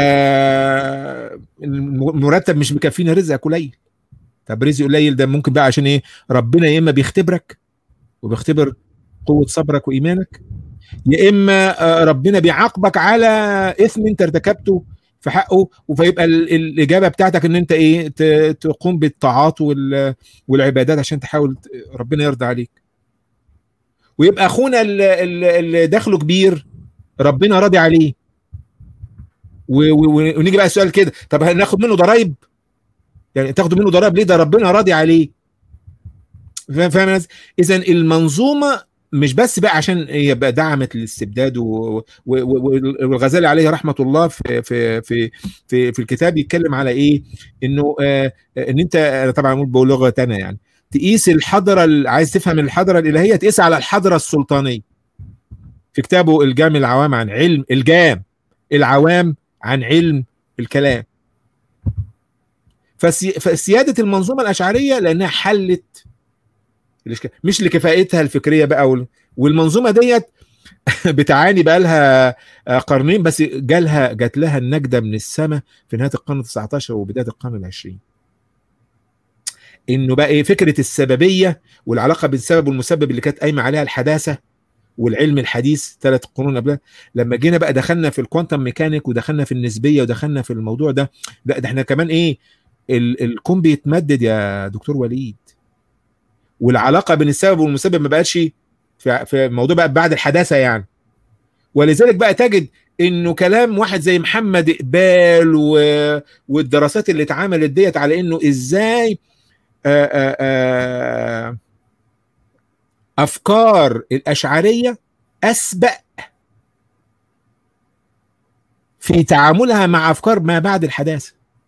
المرتب مش مكفينا رزقك قليل طب رزق قليل ده ممكن بقى عشان ايه ربنا يا اما بيختبرك وبيختبر قوه صبرك وايمانك يا اما آه، ربنا بيعاقبك على اثم انت ارتكبته في حقه فيبقى ال- الاجابه بتاعتك ان انت ايه ت- تقوم بالطاعات وال- والعبادات عشان تحاول ت- ربنا يرضى عليك ويبقى اخونا ال- ال- اللي دخله كبير ربنا راضي عليه و- و- و- ونيجي بقى السؤال كده طب هناخد منه ضرايب يعني تاخدوا منه ضرايب ليه ده ربنا راضي عليه فاهم فاهم اذا المنظومه مش بس بقى عشان هي بقى دعمت الاستبداد و- و- و- والغزالي عليه رحمه الله في في في في, في الكتاب يتكلم على ايه انه آه ان انت انا طبعا بقول بلغه تانية يعني تقيس الحضره ال- عايز تفهم الحضره الالهيه تقيس على الحضره السلطانيه في كتابه الجام العوام عن علم الجام العوام عن علم الكلام فسي... فسياده المنظومه الاشعريه لانها حلت الإشكال. مش لكفاءتها الفكريه بقى وال... والمنظومه ديت بتعاني بقى لها قرنين بس جالها جات لها النجده من السماء في نهايه القرن ال 19 وبدايه القرن العشرين انه بقى ايه فكره السببيه والعلاقه بالسبب والمسبب اللي كانت قايمه عليها الحداثه والعلم الحديث ثلاث قرون قبلها لما جينا بقى دخلنا في الكوانتم ميكانيك ودخلنا في النسبيه ودخلنا في الموضوع ده لا ده احنا كمان ايه ال- الكون بيتمدد يا دكتور وليد والعلاقه بين السبب والمسبب ما بقتش في في الموضوع بقى بعد الحداثه يعني ولذلك بقى تجد انه كلام واحد زي محمد اقبال و... والدراسات اللي اتعملت ديت على انه ازاي آآ آآ افكار الاشعريه اسبق في تعاملها مع افكار ما بعد الحداثه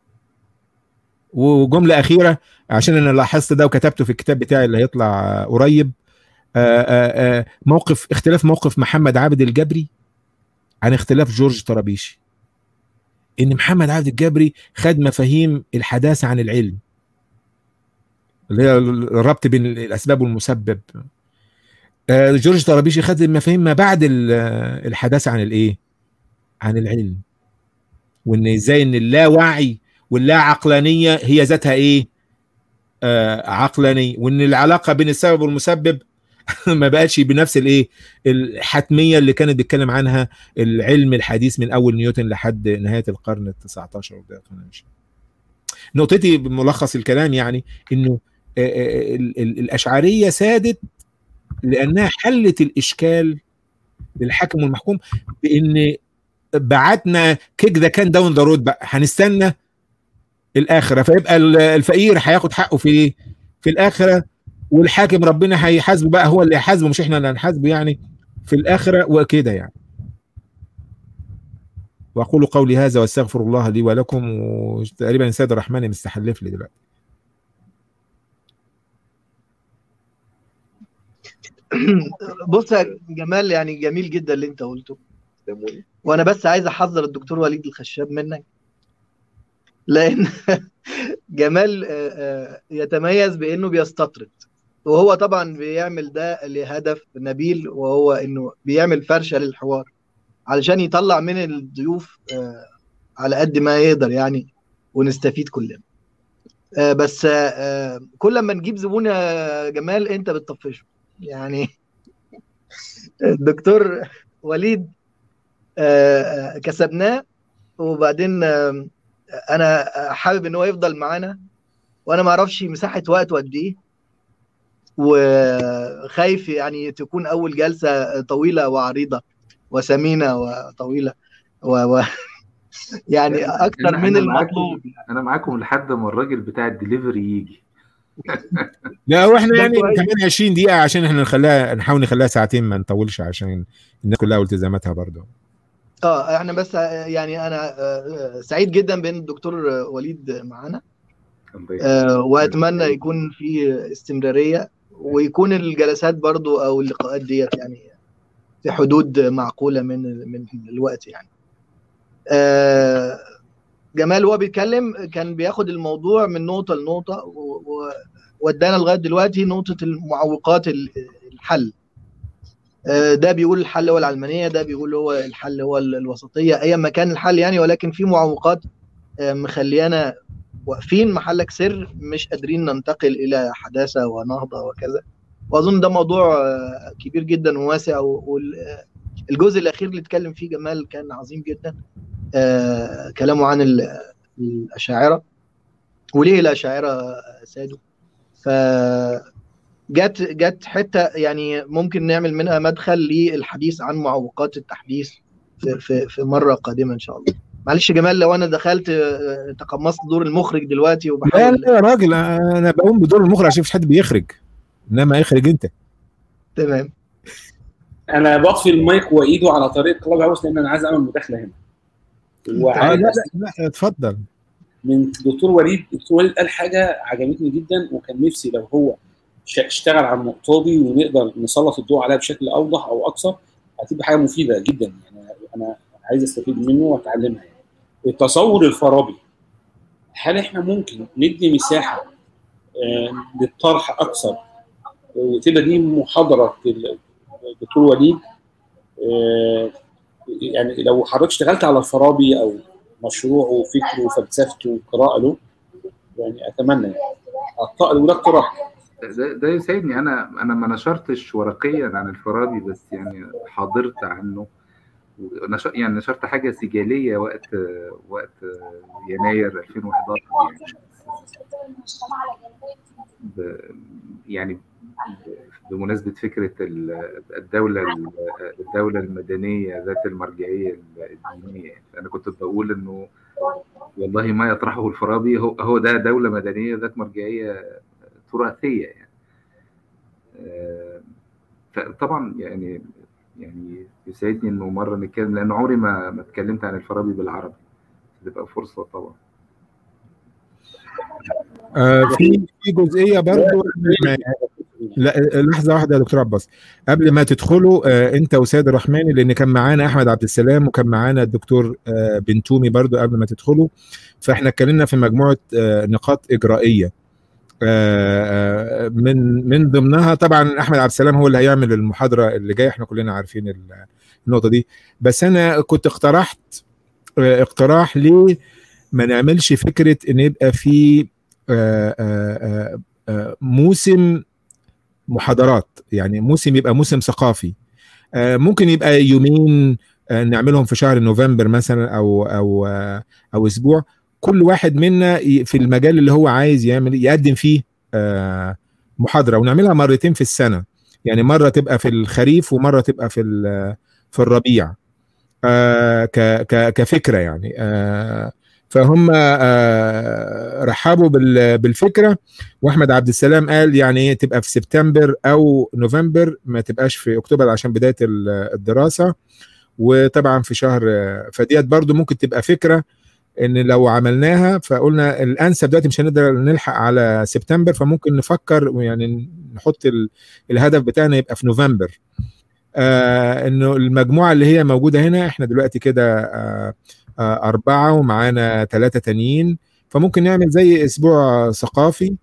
وجمله اخيره عشان انا لاحظت ده وكتبته في الكتاب بتاعي اللي هيطلع قريب آآ آآ موقف اختلاف موقف محمد عابد الجبري عن اختلاف جورج طرابيشي ان محمد عابد الجبري خد مفاهيم الحداثه عن العلم اللي هي الربط بين الاسباب والمسبب آه، جورج طرابيشي خد المفاهيم ما بعد ال- الحداثه عن الايه عن العلم وان ازاي ان اللاوعي واللا عقلانيه هي ذاتها ايه آه عقلانيه وان العلاقه بين السبب والمسبب ما بقتش بنفس الايه الحتميه اللي كانت بيتكلم عنها العلم الحديث من اول نيوتن لحد نهايه القرن ال 19 وبدايه القرن العشرين. نقطتي بملخص الكلام يعني انه آه، آه، ال- ال- الاشعريه سادت لانها حلت الاشكال للحاكم والمحكوم بان بعتنا كيك ذا كان داون ذا رود بقى هنستنى الاخره فيبقى ال- الفقير هياخد حقه في ايه؟ في الاخره والحاكم ربنا هيحاسبه بقى هو اللي هيحاسبه مش احنا اللي هنحاسبه يعني في الاخره وكده يعني واقول قولي هذا واستغفر الله لي ولكم وتقريبا السيد الرحمن مستحلف لي دلوقتي بص يا جمال يعني جميل جدا اللي انت قلته وانا بس عايز احذر الدكتور وليد الخشاب منك لان جمال آه، آه، يتميز بانه بيستطرد وهو طبعا بيعمل ده لهدف نبيل وهو انه بيعمل فرشه للحوار علشان يطلع من الضيوف آه، على قد ما يقدر يعني ونستفيد كلنا آه، بس آه، آه، كل ما نجيب زبون يا جمال انت بتطفشه يعني الدكتور وليد آه، آه، كسبناه وبعدين آه، انا حابب ان هو يفضل معانا وانا ما اعرفش مساحه وقته قد ايه وخايف يعني تكون اول جلسه طويله وعريضه وثمينه وطويله و... و... يعني اكتر أنا- من أنا معاكم. المطلوب انا معاكم لحد ما الراجل بتاع الدليفري يجي لا واحنا ده يعني كويس. كمان 20 دقيقه عشان احنا نخليها نحاول نخليها ساعتين ما نطولش عشان الناس كلها والتزاماتها برضه اه احنا بس يعني انا آه، سعيد جدا بان الدكتور وليد معانا الله يخليك. آه، واتمنى يكون في استمراريه ويكون الجلسات برضو او اللقاءات ديت يعني في حدود معقوله من من الوقت يعني آه، جمال وهو بيتكلم كان بياخد الموضوع من نقطه لنقطه و- و- ودانا لغايه دلوقتي نقطه المعوقات ال- الحل آه، ده بيقول الحل هو العلمانيه ده بيقول هو الحل هو ال- الوسطيه ايا ما كان الحل يعني ولكن في معوقات آه، مخليانا واقفين محلك سر مش قادرين ننتقل الى حداثه ونهضه وكذا واظن ده موضوع آه، كبير جدا وواسع والجزء الاخير اللي اتكلم فيه جمال كان عظيم جدا آه، كلامه عن ال- الاشاعره وليه الاشاعره سادوا ف جت جت حته يعني ممكن نعمل منها مدخل للحديث عن معوقات التحديث في في في مره قادمه ان شاء الله معلش يا جمال لو انا دخلت آه، تقمصت دور المخرج دلوقتي لا وبحاول لا يا راجل انا بقوم بدور المخرج عشان مفيش حد بيخرج انما اخرج انت تمام انا بطفي المايك وايده على طريق كلاب هاوس لان انا عايز اعمل مداخله هنا آه وعايز لا لا لا اتفضل من دكتور وليد دكتور وليد قال حاجه عجبتني جدا وكان نفسي لو هو ش- اشتغل على النقطه دي ونقدر نسلط الضوء عليها بشكل اوضح او اكثر هتبقى حاجه مفيده جدا يعني انا عايز استفيد منه واتعلمها يعني. التصور الفارابي هل احنا ممكن ندي مساحه آه، للطرح اكثر وتبقى دي محاضره ال- الدكتور وليد آه، يعني لو حضرتك اشتغلت على الفارابي او مشروعه وفكره وفلسفته وقراءه له يعني اتمنى يعني اعطاء وده اقتراح ده, ده يسعدني انا انا ما نشرتش ورقيا عن الفارابي بس يعني حاضرت عنه ونش- يعني نشرت حاجه سجاليه وقت وقت يناير 2011 يعني ب- يعني بمناسبة فكرة ال- الدولة الدولة المدنية ذات المرجعية الدينية أنا كنت بقول إنه والله ما يطرحه الفارابي هو هو ده دولة مدنية ذات مرجعية تراثية يعني آه، فطبعا يعني يعني يسعدني إنه مرة نتكلم لأن عمري ما ما اتكلمت عن الفارابي بالعربي تبقى فرصة طبعا آه في في جزئيه برضو لا لحظه واحده يا دكتور عباس قبل ما تدخلوا آه انت وسيد الرحماني لان كان معانا احمد عبد السلام وكان معانا الدكتور آه بنتومي برضو قبل ما تدخلوا فاحنا اتكلمنا في مجموعه آه نقاط اجرائيه آه من من ضمنها طبعا احمد عبد السلام هو اللي هيعمل المحاضره اللي جايه احنا كلنا عارفين النقطه دي بس انا كنت اقترحت آه اقتراح ليه ما نعملش فكره ان يبقى في آه آه آه موسم محاضرات يعني موسم يبقى موسم ثقافي ممكن يبقى يومين نعملهم في شهر نوفمبر مثلا او او او اسبوع كل واحد منا في المجال اللي هو عايز يعمل يقدم فيه محاضره ونعملها مرتين في السنه يعني مره تبقى في الخريف ومره تبقى في في الربيع كفكره يعني فهم رحبوا بالفكره واحمد عبد السلام قال يعني تبقى في سبتمبر او نوفمبر ما تبقاش في اكتوبر عشان بدايه الدراسه وطبعا في شهر فديت برضو ممكن تبقى فكره ان لو عملناها فقلنا الانسب دلوقتي مش هنقدر نلحق على سبتمبر فممكن نفكر يعني نحط الهدف بتاعنا يبقى في نوفمبر آه انه المجموعه اللي هي موجوده هنا احنا دلوقتي كده آه أربعة ومعانا ثلاثة تانيين فممكن نعمل زي أسبوع ثقافي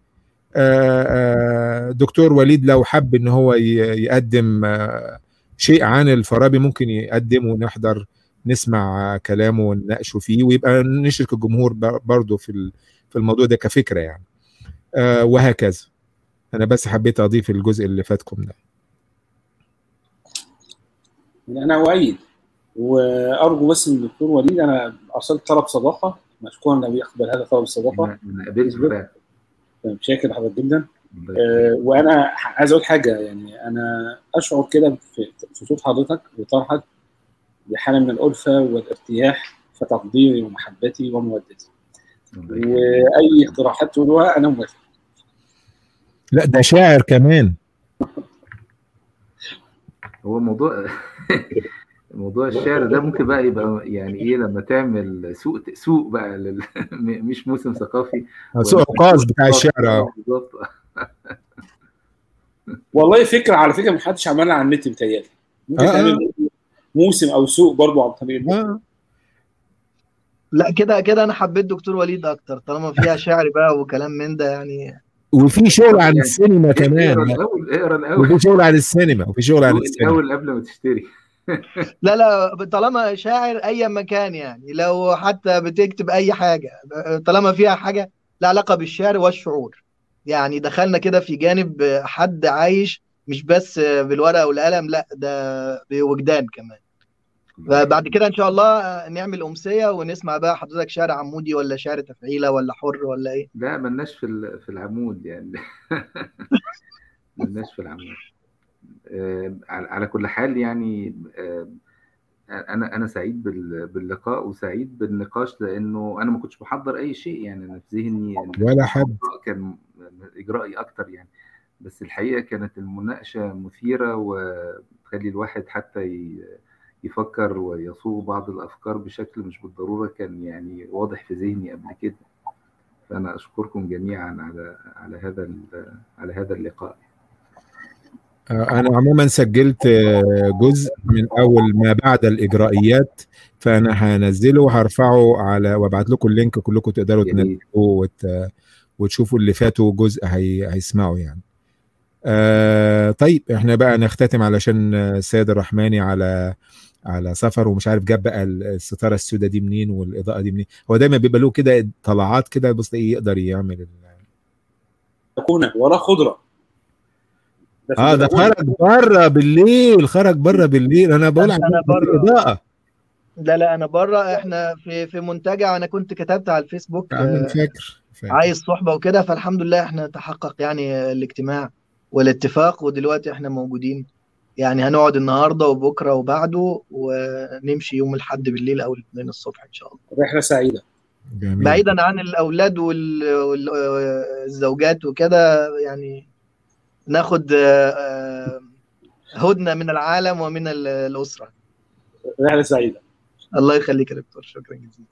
دكتور وليد لو حب إن هو يقدم شيء عن الفارابي ممكن يقدم ونحضر نسمع كلامه ونناقشه فيه ويبقى نشرك الجمهور برضه في في الموضوع ده كفكرة يعني وهكذا أنا بس حبيت أضيف الجزء اللي فاتكم ده أنا أؤيد وارجو بس من الدكتور وليد انا ارسلت طلب صداقه مشكورا انه يقبل هذا طلب الصداقه انا قبلت شاكر لحضرتك جدا آه وانا عايز اقول حاجه يعني انا اشعر كده في صوت حضرتك وطرحك بحاله من الالفه والارتياح فتقديري ومحبتي ومودتي واي اقتراحات تقولوها انا موافق لا ده شاعر كمان هو موضوع موضوع الشعر ده ممكن بقى يبقى يعني ايه لما تعمل سوق سوق بقى لل... مش موسم ثقافي سوق القاز بتاع الشعر بالظبط والله فكره على فكره محدش عملها على النت بتهيألي ممكن آه. تعمل موسم او سوق برضه عن طريق آه. لا كده كده انا حبيت دكتور وليد اكتر طالما فيها شعر بقى وكلام من ده يعني وفي شغل عن السينما اقرا كمان الاول اقرا الاول وفي شغل عن السينما وفي شغل عن دوق السينما الاول قبل ما تشتري لا لا طالما شاعر اي مكان يعني لو حتى بتكتب اي حاجه طالما فيها حاجه لها علاقه بالشعر والشعور يعني دخلنا كده في جانب حد عايش مش بس بالورقه والقلم لا ده بوجدان كمان فبعد كده ان شاء الله نعمل امسيه ونسمع بقى حضرتك شعر عمودي ولا شعر تفعيله ولا حر ولا ايه لا ملناش في ال- في العمود يعني ملناش في العمود آه، على على كل حال يعني آه، انا انا سعيد بال- باللقاء وسعيد بالنقاش لانه انا ما كنتش محضر اي شيء يعني انا في ذهني إن ولا حد اللقاء كان اجرائي اكتر يعني بس الحقيقه كانت المناقشه مثيره وتخلي الواحد حتى ي- يفكر ويصوغ بعض الافكار بشكل مش بالضروره كان يعني واضح في ذهني قبل كده فانا اشكركم جميعا على على هذا ال- على هذا اللقاء آه، أنا عموما سجلت آه، جزء من أول ما بعد الإجرائيات فأنا هنزله وهرفعه على وابعت لكم اللينك كلكم تقدروا يا ريت. تنزلوه وت... وتشوفوا اللي فاتوا جزء هي... هيسمعوا يعني. آه طيب احنا بقى نختتم علشان آه، السيد الرحماني على على سفر ومش عارف جاب بقى الستاره السوداء دي منين والاضاءه دي منين هو دايما بيبقى له كده طلعات كده بص ايه يقدر يعمل ال... تكون وراه خضره في اه ده البلكونة. خرج بره بالليل خرج بره بالليل انا بقول أنا على بره. الاضاءه لا لا انا بره احنا في في منتجع انا كنت كتبت على الفيسبوك عامل آه، فاكر فاكر. عايز صحبه وكده فالحمد لله احنا تحقق يعني الاجتماع والاتفاق ودلوقتي احنا موجودين يعني هنقعد النهارده وبكره وبعده ونمشي يوم الاحد بالليل او الاثنين الصبح ان شاء الله رحله سعيده جميل بعيدا عن الاولاد والزوجات وكده يعني ناخد آه، آه، هدنه من العالم ومن ال- الاسره رحله سعيده الله يخليك يا دكتور شكرا جزيلا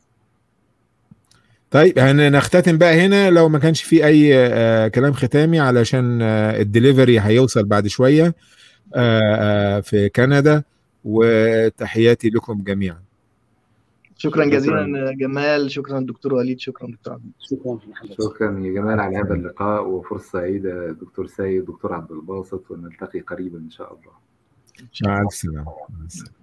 طيب هنختتم بقى هنا لو ما كانش في اي آه كلام ختامي علشان آه الدليفري هيوصل بعد شويه آه آه في كندا وتحياتي لكم جميعا شكرا شكراً. جزيلا جمال شكرا دكتور وليد شكرا دكتور عبد شكرا محمد شكرا يا جمال على هذا اللقاء وفرصه سعيده دكتور سيد دكتور عبد الباسط ونلتقي قريبا ان شاء الله مع الف سلامه مع السلامة.